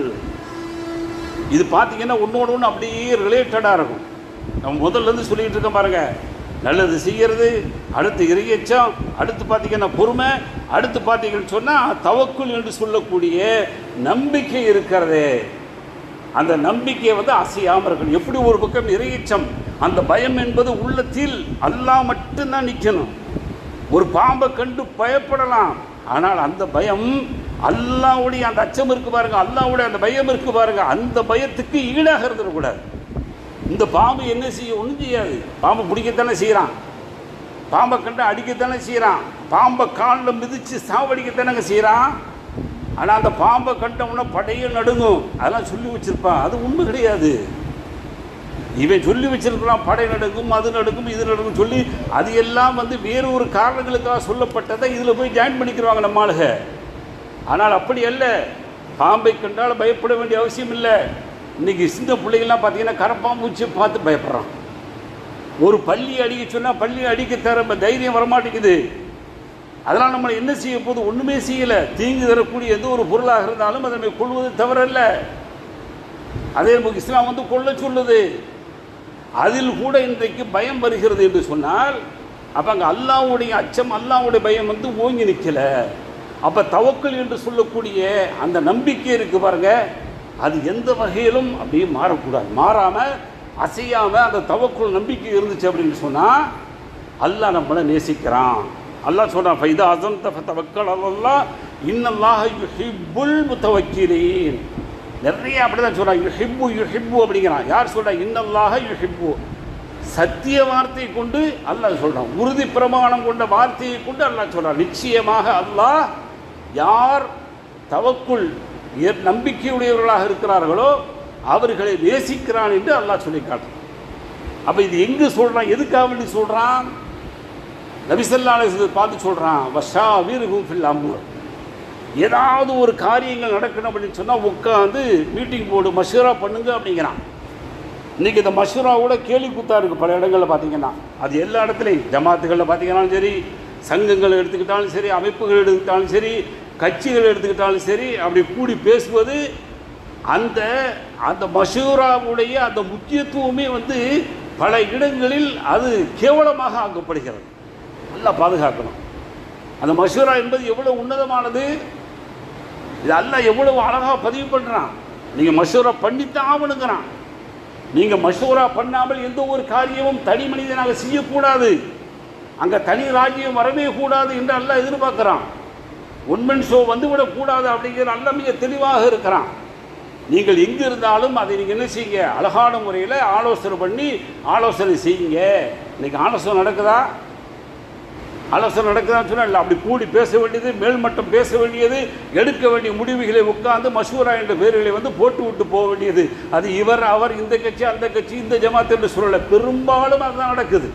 இது பார்த்தீங்கன்னா ஒன்றோடு ஒன்று அப்படியே ரிலேட்டடாக இருக்கும் நம்ம முதல்ல இருந்து சொல்லிட்டு இருக்கோம் பாருங்க நல்லது செய்யறது அடுத்து இறையச்சம் அடுத்து பார்த்தீங்கன்னா பொறுமை அடுத்து பார்த்தீங்கன்னு சொன்னால் தவக்குள் என்று சொல்லக்கூடிய நம்பிக்கை இருக்கிறதே அந்த நம்பிக்கையை வந்து அசையாமல் இருக்கணும் எப்படி ஒரு பக்கம் இறையச்சம் அந்த பயம் என்பது உள்ளத்தில் அல்லாஹ் மட்டும்தான் நிற்கணும் ஒரு பாம்பை கண்டு பயப்படலாம் ஆனால் அந்த பயம் அல்லாவுடைய அந்த அச்சம் இருக்கு பாருங்க அல்லாவுடைய அந்த பயம் இருக்கு பாருங்க அந்த பயத்துக்கு ஈடாக இருந்துடக்கூடாது இந்த பாம்பு என்ன செய்ய ஒன்றும் செய்யாது பாம்பை பிடிக்கத்தானே செய்கிறான் பாம்பை கண்டு அடிக்கத்தானே செய்கிறான் பாம்பை காலில் மிதித்து சாவடிக்கத்தானங்க செய்கிறான் ஆனால் அந்த பாம்பை கண்டவுடனே படையே நடுங்கும் அதெல்லாம் சொல்லி வச்சிருப்பான் அது உண்மை கிடையாது இவன் சொல்லி வச்சிருக்கலாம் படை நடுங்கும் அது நடுங்கும் இது நடுங்கும் சொல்லி அது எல்லாம் வந்து வேறு ஒரு காரணங்களுக்காக சொல்லப்பட்டதை இதில் போய் ஜாயின் பண்ணிக்கிறாங்க நம்ம ஆளுக ஆனால் அப்படி அல்ல பாம்பை கண்டால் பயப்பட வேண்டிய அவசியம் இல்லை இன்னைக்கு சின்ன பிள்ளைகள்லாம் பார்த்தீங்கன்னா கரப்பாம்பூச்சி பார்த்து பயப்படுறான் ஒரு பள்ளி அடிக்க சொன்னால் பள்ளி அடிக்க தர தைரியம் வரமாட்டேங்குது அதெல்லாம் நம்ம என்ன செய்ய போது ஒன்றுமே செய்யலை தீங்கு தரக்கூடிய எந்த ஒரு பொருளாக இருந்தாலும் அதை நம்ம கொள்வது தவறல்ல அதே நமக்கு இஸ்லாம் வந்து கொள்ள சொல்லுது அதில் கூட இன்றைக்கு பயம் வருகிறது என்று சொன்னால் அப்போ அங்கே அல்லாவுடைய அச்சம் அல்லாவுடைய பயம் வந்து ஓங்கி நிற்கல அப்போ தவக்கல் என்று சொல்லக்கூடிய அந்த நம்பிக்கை இருக்கு பாருங்க அது எந்த வகையிலும் அப்படியே மாறக்கூடாது மாறாமல் அசையாமல் அந்த தவக்குள் நம்பிக்கை இருந்துச்சு அப்படின்னு சொன்னால் அல்லாஹ் நம்மளை நேசிக்கிறான் அல்லாஹ் சொல்கிறான் ஃபைதா அசம் தவக்கல் அல்லா இன்னல்லாஹ் யுஹிப்புல் முத்தவக்கிலீன் நிறைய அப்படி தான் சொல்கிறான் யுஹிப்பு யுஹிப்பு அப்படிங்கிறான் யார் சொல்கிறா இன்னல்லாக யுஹிப்பு சத்திய வார்த்தையை கொண்டு அல்லாஹ் சொல்கிறான் உறுதி பிரமாணம் கொண்ட வார்த்தையை கொண்டு அல்லாஹ் சொல்கிறான் நிச்சயமாக அல்லாஹ் யார் தவக்குள் ஏற்- நம்பிக்கையுடையவர்களாக இருக்கிறார்களோ அவர்களை நேசிக்கிறான் என்று அல்லாஹ் சொல்லி காட்டுறான் அப்போ இது எங்கே சொல்கிறான் எதுக்காக வேண்டி சொல்கிறான் நபிசல்லா அலிஸ்வரர் பார்த்து சொல்கிறான் வஷா வீரகும் ஃபில் அம்மூர் ஏதாவது ஒரு காரியங்கள் நடக்கணும் அப்படின்னு சொன்னால் உட்காந்து மீட்டிங் போடு மஷூரா பண்ணுங்க அப்படிங்கிறான் இன்றைக்கி இந்த மஷூராவோட கேலி கூத்தா இருக்குது பல இடங்களில் பார்த்தீங்கன்னா அது எல்லா இடத்துலையும் ஜமாத்துகளில் பார்த்தீங்கன்னாலும் சரி சங்கங்கள் எடுத்துக்கிட்டாலும் சரி அமைப்புகள் எடுத்துக்கிட்டாலும் சரி கட்சிகள் எடுத்துக்கிட்டாலும் சரி அப்படி கூடி பேசுவது அந்த அந்த மஷூராவுடைய அந்த முக்கியத்துவமே வந்து பல இடங்களில் அது கேவலமாக ஆக்கப்படுகிறது நல்லா பாதுகாக்கணும் அந்த மஷூரா என்பது எவ்வளோ உன்னதமானது இது அல்லாஹ் எவ்வளவு அழகாக பதிவு பண்ணுறான் நீங்கள் மஷூரா பண்ணித்தான் ஆகணுங்கிறான் நீங்கள் மஷூரா பண்ணாமல் எந்த ஒரு காரியமும் தனி மனிதனாக செய்யக்கூடாது அங்கே தனி ராஜ்யம் வரவே கூடாது என்று அல்லாஹ் எதிர்பார்க்குறான் உண்மன் ஷோ வந்துவிடக்கூடாது அப்படிங்கிற அல்ல மிக தெளிவாக இருக்கிறான் நீங்கள் எங்கே இருந்தாலும் அதை நீங்கள் என்ன செய்யுங்க அழகான முறையில் ஆலோசனை பண்ணி ஆலோசனை செய்யுங்க இன்னைக்கு ஆலோசனை நடக்குதா ஆலோசனை நடக்குதான்னு சொன்னால் இல்லை அப்படி கூடி பேச வேண்டியது மேல்மட்டம் பேச வேண்டியது எடுக்க வேண்டிய முடிவுகளை உட்கார்ந்து மசூரா என்ற பேர்களை வந்து போட்டு விட்டு போக வேண்டியது அது இவர் அவர் இந்த கட்சி அந்த கட்சி இந்த ஜமாத் என்று சொல்லலை பெரும்பாலும் அதுதான் நடக்குது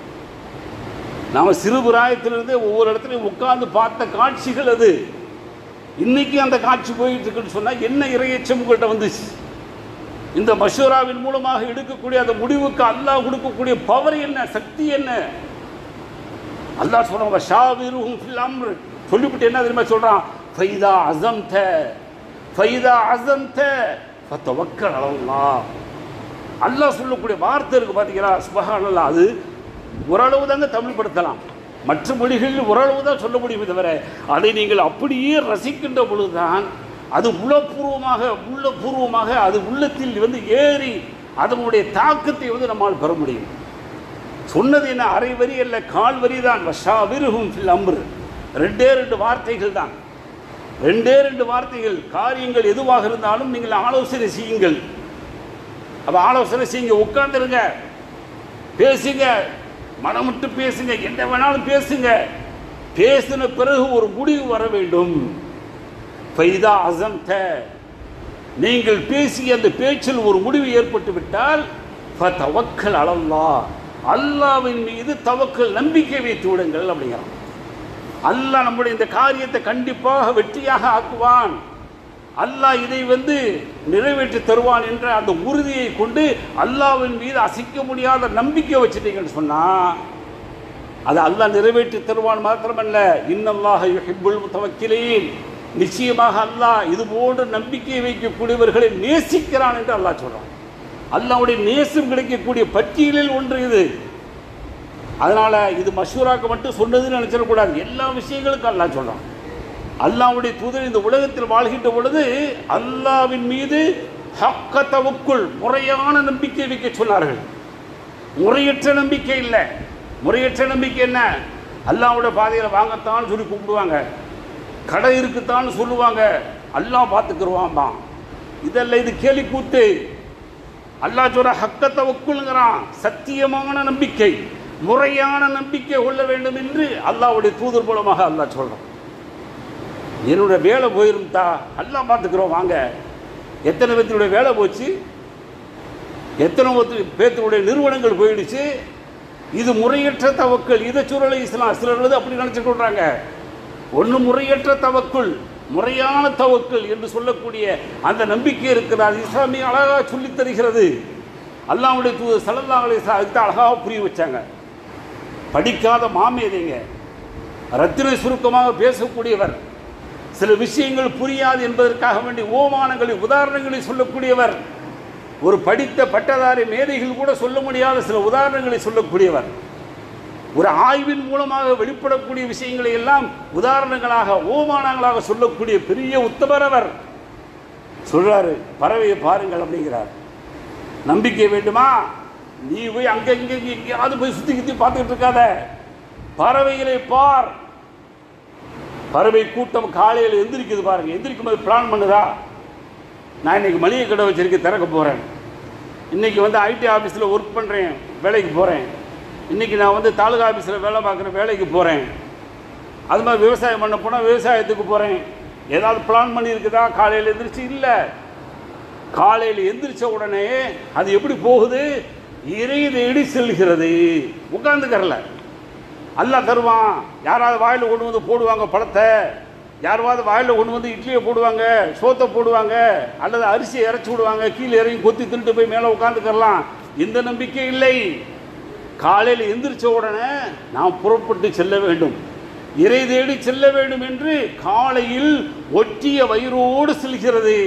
நாம் சிறு பிராயத்திலிருந்தே ஒவ்வொரு இடத்துலையும் உட்கார்ந்து பார்த்த காட்சிகள் அது இன்னைக்கு அந்த காட்சி போயிட்டு இருக்குன்னு சொன்னால் என்ன இறையச்சம் உங்கள்கிட்ட வந்துச்சு இந்த மஷூராவின் மூலமாக எடுக்கக்கூடிய அந்த முடிவுக்கு அல்லாஹ் கொடுக்கக்கூடிய பவர் என்ன சக்தி என்ன அல்லாஹ் சொல்றாங்க ஷாவிருஹும் ஃபில் அம்ர் சொல்லிவிட்டு என்ன தெரியுமா சொல்றான் ஃபைதா அஸம்த ஃபைதா அஸம்த ஃபதவக்கல் அலல்லாஹ் அல்லாஹ் சொல்லக்கூடிய வார்த்தை இருக்கு பாத்தீங்களா சுபஹானல்லாஹ் அது ஓரளவு தாங்க தமிழ் படுத்தலாம் மற்ற மொழிகளில் ஓரளவு தான் சொல்ல முடியுமே தவிர அதை நீங்கள் அப்படியே ரசிக்கின்ற பொழுதுதான் அது உளப்பூர்வமாக உள்ளபூர்வமாக அது உள்ளத்தில் வந்து ஏறி அதனுடைய தாக்கத்தை வந்து நம்மால் பெற முடியும் சொன்னது என்ன அரை வரி அல்ல கால் வரி தான் வஷாவிருகும் ஃபில் அம்ரு ரெண்டே ரெண்டு வார்த்தைகள் தான் ரெண்டே ரெண்டு வார்த்தைகள் காரியங்கள் எதுவாக இருந்தாலும் நீங்கள் ஆலோசனை செய்யுங்கள் அப்போ ஆலோசனை செய்யுங்க உட்கார்ந்துருங்க பேசுங்க மனம் விட்டு பேசுங்க என்ன வேணாலும் பேசுங்க பேசின பிறகு ஒரு முடிவு வர வேண்டும் ஃபைதா அசம்த நீங்கள் பேசிய அந்த பேச்சில் ஒரு முடிவு ஏற்பட்டு விட்டால் தவக்கல் அலல்லா அல்லாவின் மீது தவக்கல் நம்பிக்கை வைத்து விடுங்கள் அப்படிங்கிறான் அல்லாஹ் நம்முடைய இந்த காரியத்தை கண்டிப்பாக வெற்றியாக ஆக்குவான் அல்லாஹ் இதை வந்து நிறைவேற்றி தருவான் என்ற அந்த உறுதியை கொண்டு அல்லாவின் மீது அசைக்க முடியாத நம்பிக்கை வச்சுட்டீங்கன்னு சொன்னா அது அல்லாஹ் நிறைவேற்றி தருவான் மாத்திரமல்ல இன்னல்லாஹ யுஹிப்புல் முத்தவக்கிலீன் நிச்சயமாக அல்லாஹ் இது போன்ற நம்பிக்கை வைக்கக்கூடியவர்களை நேசிக்கிறான் என்று அல்லாஹ் சொல்றான் அல்லாஹ்வுடைய நேசம் கிடைக்கக்கூடிய பட்டியலில் ஒன்று இது அதனால இது மஷூராக்கு மட்டும் சொன்னதுன்னு நினைச்சிடக்கூடாது எல்லா விஷயங்களுக்கும் அல்லாஹ் சொல்றான் அல்லாஹ்வுடைய தூதர் இந்த உலகத்தில் வாழ்கின்ற பொழுது அல்லாவின் மீது ஹக்க தவக்குள் முறையான நம்பிக்கை வைக்க சொன்னார்கள் முறையற்ற நம்பிக்கை இல்லை முறையற்ற நம்பிக்கை என்ன அல்லாஹ்வுடைய பாதையில் வாங்கத்தான் சொல்லி கூப்பிடுவாங்க கடை இருக்குத்தான்னு சொல்லுவாங்க அல்லாஹ் பார்த்துக்கிருவான்பா இதெல்லாம் இது கேலி கூத்து அல்லாஹ் சொல்ற ஹக்க தவக்குள்ங்கிறான் சத்தியமான நம்பிக்கை முறையான நம்பிக்கை கொள்ள வேண்டும் என்று அல்லாஹ்வுடைய தூதர் மூலமாக அல்லாஹ் சொல்றான் என்னோட வேலை போயிருந்தா எல்லாம் பார்த்துக்கிறோம் வாங்க எத்தனை பேர்த்தினுடைய வேலை போச்சு எத்தனை பேர்த்து- பேர்த்தினுடைய நிறுவனங்கள் போயிடுச்சு இது முறையற்ற தவக்கல் இதை சூழலை இஸ்லாம் சிலர் வந்து அப்படி நினச்சி கொள்றாங்க ஒன்று முறையற்ற தவக்குள் முறையான தவக்கல் என்று சொல்லக்கூடிய அந்த நம்பிக்கை இருக்கிறது அது இஸ்லாமிய அழகாக சொல்லித் தருகிறது அல்லாஹ்வுடைய தூதர் சல்லல்லாஹு அலைஹி வஸல்லம் அதுக்கு அழகாக புரிய வச்சாங்க படிக்காத மாமேதைங்க ரத்தின சுருக்கமாக பேசக்கூடியவர் சில விஷயங்கள் புரியாது என்பதற்காக வேண்டி ஓமானங்களை உதாரணங்களை சொல்லக்கூடியவர் ஒரு படித்த பட்டதாரி மேதைகள் கூட சொல்ல முடியாத சில உதாரணங்களை சொல்லக்கூடியவர் ஒரு ஆய்வின் மூலமாக வெளிப்படக்கூடிய விஷயங்களை எல்லாம் உதாரணங்களாக ஓமானங்களாக சொல்லக்கூடிய பெரிய உத்தமர் அவர் சொல்றாரு பறவையை பாருங்கள் அப்படிங்கிறார் நம்பிக்கை வேண்டுமா நீ போய் அங்க இங்க இங்க எங்கேயாவது போய் சுத்தி சுத்தி பார்த்துக்கிட்டு இருக்காத பறவைகளை பார் பறவை கூட்டம் காலையில் எந்திரிக்குது பாருங்க எந்திரிக்கும் போது பிளான் பண்ணுதா நான் இன்னைக்கு மளிகை கடை வச்சிருக்க திறக்க போகிறேன் இன்னைக்கு வந்து ஐடி ஆஃபீஸில் ஒர்க் பண்ணுறேன் வேலைக்கு போகிறேன் இன்னைக்கு நான் வந்து தாலுகா ஆஃபீஸில் வேலை பார்க்குற வேலைக்கு போகிறேன் அது மாதிரி விவசாயம் பண்ண போனால் விவசாயத்துக்கு போகிறேன் ஏதாவது பிளான் பண்ணியிருக்குதா காலையில் எந்திரிச்சு இல்லை காலையில் எந்திரிச்ச உடனே அது எப்படி போகுது இறை தேடி செல்கிறது உட்காந்துக்கறல அல்லாஹ் தருவான் யாராவது வாயில் கொண்டு வந்து போடுவாங்க பழத்தை யாராவது வாயில் கொண்டு வந்து இட்லியை போடுவாங்க சோத்தை போடுவாங்க அல்லது அரிசியை இறச்சி விடுவாங்க கீழே இறங்கி கொத்தி தின்ட்டு போய் மேலே உட்காந்துக்கறலாம் இந்த நம்பிக்கை இல்லை காலையில் எந்திரிச்ச உடனே நாம் புறப்பட்டு செல்ல வேண்டும் இறை தேடி செல்ல வேண்டும் என்று காலையில் ஒற்றிய வயிறோடு செல்கிறது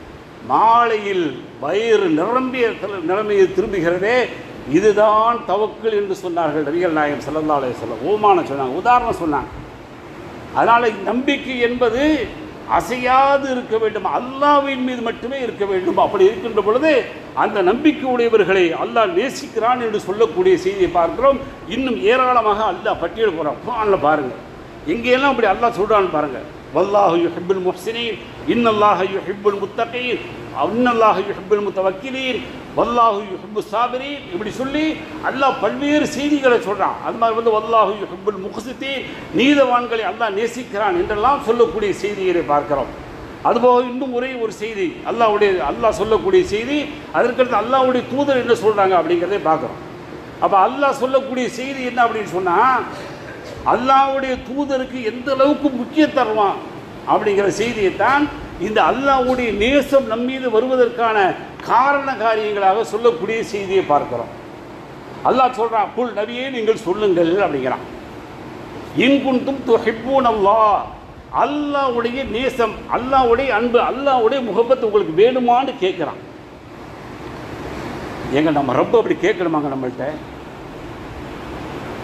மாலையில் வயிறு நிரம்பிய தல- நிலைமையில் திரும்புகிறதே இதுதான் தவக்கல் என்று சொன்னார்கள் நபிகள் நாயகம் ஸல்லல்லாஹு அலைஹி வஸல்லம் ஓமான சொன்னாங்க உதாரணம் சொன்னாங்க அதனால் நம்பிக்கை என்பது அசையாது இருக்க வேண்டும் அல்லாஹ்வின் மீது மட்டுமே இருக்க வேண்டும் அப்படி இருக்கின்ற பொழுது அந்த நம்பிக்கை உடையவர்களை அல்லாஹ் நேசிக்கிறான் என்று சொல்லக்கூடிய செய்தியை பார்க்கிறோம் இன்னும் ஏராளமாக அல்லாஹ் பட்டியல் போகிறான் குர்ஆன்ல பாருங்க எங்கெல்லாம் அப்படி அல்லாஹ் சொல்றான்னு பாருங்க வல்லாஹு யுஹிப்புல் முஹ்சினீன் இன்னல்லாஹ யுஹிப்புல் முத்தகீன் இன்னல்லாஹ யுஹிப்புல் முத்தவக்கிலீன் வல்லாஹு யுஹிப்பு சாபிரீன் இப்படி சொல்லி அல்லாஹ் பல்வேறு செய்திகளை சொல்றான் அது மாதிரி வந்து வல்லாஹு யுஹிப்புல் முஹ்சித்தீன் நீதவான்களை அல்லாஹ் நேசிக்கிறான் என்றெல்லாம் சொல்லக்கூடிய செய்திகளை பார்க்கிறோம் அதுபோக இன்னும் ஒரே ஒரு செய்தி அல்லாஹ்வுடைய அல்லாஹ் சொல்லக்கூடிய செய்தி அதற்கடுத்து அல்லாஹ்வுடைய தூதர் என்ன சொல்றாங்க அப்படிங்கிறதை பார்க்குறோம் அப்போ அல்லாஹ் சொல்லக்கூடிய செய்தி என்ன அப்படின்னு சொன்னா அல்லாஹ்வுடைய தூதருக்கு எந்த அளவுக்கு முக்கியத்துவம் அப்படிங்கிற செய்தியைத்தான் இந்த அல்லாஹ்வுடைய நேசம் நம் மீது வருவதற்கான காரண காரியங்களாக சொல்லக்கூடிய செய்தியை பார்க்கிறோம் அல்லாஹ் சொல்றான் புல் நபியே நீங்கள் சொல்லுங்கள் அப்படிங்கிறான் இன்குன்தும் துஹிப்பூன் அல்லாஹ் அல்லாஹ்வுடைய நேசம் அல்லாஹ்வுடைய அன்பு அல்லாஹ்வுடைய முகப்பத் உங்களுக்கு வேணுமான்னு கேட்குறான் ஏங்க நம்ம ரொம்ப அப்படி கேட்கணுமாங்க நம்மள்ட்ட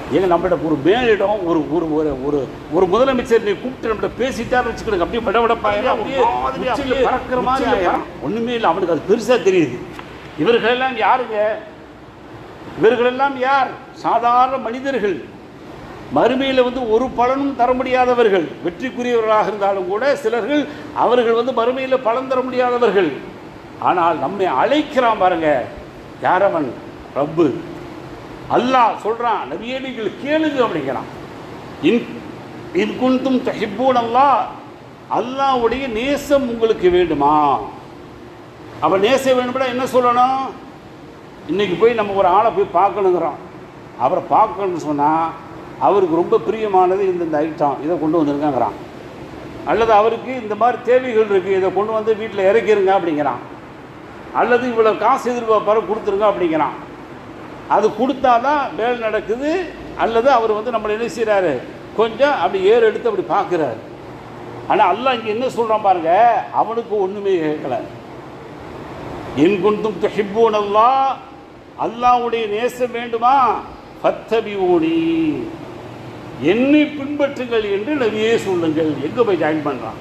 ஏங்க நம்மகிட்ட ஒரு மேலிடம் ஒரு ஒரு ஒரு ஒரு ஒரு முதலமைச்சர் நீ கூப்பிட்டு நம்மகிட்ட பேசிட்டாரு வச்சுக்கிடுங்க அப்படியே விடவிடப்பாயிரம் அப்படியே உச்சியில பறக்கிற மாதிரி ஆயிரும். ஒண்ணுமே இல்லை அவனுக்கு அது பெருசா தெரியுது இவர்களெல்லாம் யாருங்க இவர்களெல்லாம் யார் சாதாரண மனிதர்கள் மறுமையில் வந்து ஒரு பலனும் தர முடியாதவர்கள் வெற்றிக்குரியவர்களாக இருந்தாலும் கூட சிலர்கள் அவர்கள் வந்து மறுமையில் பலன் தர முடியாதவர்கள் ஆனால் நம்மை அழைக்கிறான் பாருங்க யாரவன் ரப்பு அல்லாஹ் சொல்றான் நபியே நீங்கள் கேளுங்க அப்படிங்கிறான் இன் இன் குந்தும் தஹிப்பூன் அல்லாஹ் அல்லாஹ்வுடைய நேசம் உங்களுக்கு வேண்டுமா அப்ப நேசம் வேணும்னா என்ன சொல்லணும் இன்னைக்கு போய் நம்ம ஒரு ஆளை போய் பார்க்கணுங்கிறோம் அவரை பார்க்கணும்னு சொன்னால் அவருக்கு ரொம்ப பிரியமானது இந்த இந்த ஐட்டம் இதை கொண்டு வந்துருங்கிறான் அல்லது அவருக்கு இந்த மாதிரி தேவைகள் இருக்குது இதை கொண்டு வந்து வீட்டில் இறக்கிருங்க அப்படிங்கிறான் அல்லது இவ்வளோ காசு எதிர்பார்ப்பாரு கொடுத்துருங்க அப்படிங்கிறான் அது கொடுத்தாதான் வேலை நடக்குது அல்லது அவர் வந்து நம்மளை என்ன செய்கிறாரு கொஞ்சம் அப்படி ஏறு எடுத்து அப்படி பார்க்குறாரு ஆனால் அல்லாஹ் இங்கே என்ன சொல்கிறான் பாருங்க அவனுக்கு ஒன்றுமே கேட்கல என் குந்தும் துஹிப்பூன் அல்லாஹ் அல்லாஹ்வுடைய நேசம் வேண்டுமா ஃபத்தபிஊனி என்னை பின்பற்றுங்கள் என்று நபியே சொல்லுங்கள் எங்க போய் ஜாயின் பண்றான்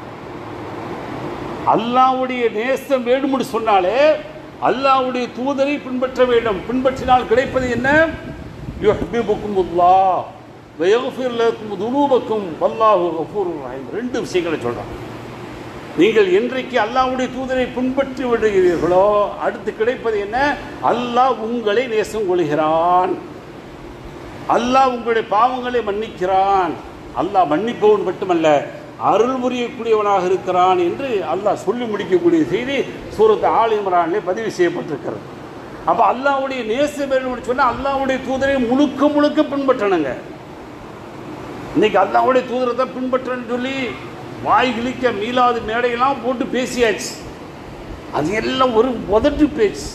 அல்லாஹ்வுடைய நேசம் வேண்டும்னு சொன்னாலே அல்லாஹ்வுடைய தூதரை பின்பற்ற வேண்டும் பின்பற்றினால் கிடைப்பது என்ன யுஹ்பிபுக்கும் அல்லாஹ் வயஃபிர் லக்கும் துனூபக்கும் வல்லாஹு கஃபூருர் ரஹீம் ரெண்டு விஷயங்களை சொல்றான் நீங்கள் என்றைக்கு அல்லாஹ்வுடைய தூதரை பின்பற்றி விடுகிறீர்களோ அடுத்து கிடைப்பது என்ன அல்லாஹ் உங்களை நேசம் கொள்கிறான் அல்லாஹ் உங்களுடைய பாவங்களை மன்னிக்கிறான் அல்லாஹ் மன்னிப்பவன் மட்டுமல்ல அருள் புரியக்கூடியவனாக இருக்கிறான் என்று அல்லாஹ் சொல்லி முடிக்கக்கூடிய செய்தி சூரத் ஆல் இம்ரானிலே பதிவு செய்யப்பட்டிருக்கிறது அப்போ அல்லாஹ்வுடைய நேசம் வேணும்னு சொன்னால் அல்லாஹ்வுடைய தூதரை முழுக்க முழுக்க பின்பற்றணுங்க இன்னைக்கு அல்லாஹ்வுடைய தூதரை தான் பின்பற்றன்னு சொல்லி வாய் கிழிக்க மீளாது மேடையெல்லாம் போட்டு பேசியாச்சு அது எல்லாம் ஒரு உதட்டு பேச்சு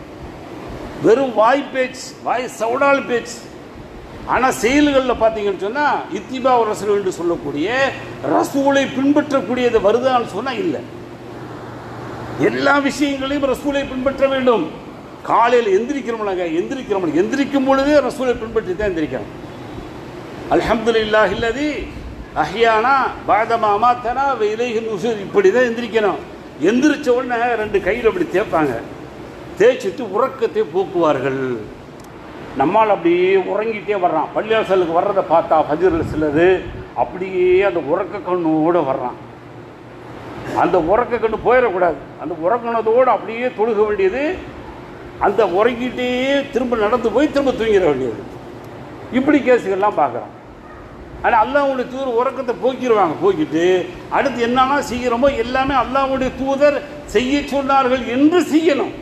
வெறும் வாய் பேச்சு வாய் சவுடால் பேச்சு ஆனால் செயல்களில் பார்த்தீங்கன்னு சொன்னால் இத்திபா ரசூல் என்று சொல்லக்கூடிய ரசூலை பின்பற்றக்கூடியது வருதான்னு சொன்னால் இல்லை எல்லா விஷயங்களையும் ரசூலை பின்பற்ற வேண்டும் காலையில் எந்திரிக்கிறோம்னாங்க எந்திரிக்கிறோம் எந்திரிக்கும் பொழுதே ரசூலை பின்பற்றி தான் எந்திரிக்கிறோம் அல்ஹம்துலில்லாஹ் இல்லதி அஹ்யானா பாதமா அமாத்தனா இலைஹி நுசூர் இப்படி தான் எந்திரிக்கணும் எந்திரிச்ச உடனே ரெண்டு கையில் அப்படி தேய்ப்பாங்க தேய்ச்சிட்டு உறக்கத்தை போக்குவார்கள் நம்மால் அப்படியே உறங்கிட்டே வர்றான் பள்ளியாசலுக்கு வர்றதை பார்த்தா ஃபஜிரில் சிலது அப்படியே அந்த உறக்க கண்ணோடு வர்றான் அந்த உறக்க கண்ணு போயிடக்கூடாது அந்த உறங்கினதோடு அப்படியே தொழுக வேண்டியது அந்த உறங்கிட்டே திரும்ப நடந்து போய் திரும்ப தூங்கிட வேண்டியது இப்படி கேஸுகள்லாம் பார்க்குறோம் ஆனால் அல்லாஹ்வுடைய தூதர் உறக்கத்தை போக்கிடுவாங்க போக்கிட்டு அடுத்து என்னன்னா செய்கிறோமோ எல்லாமே அல்லாஹ்வுடைய தூதர் செய்ய சொன்னார்கள் என்று செய்யணும்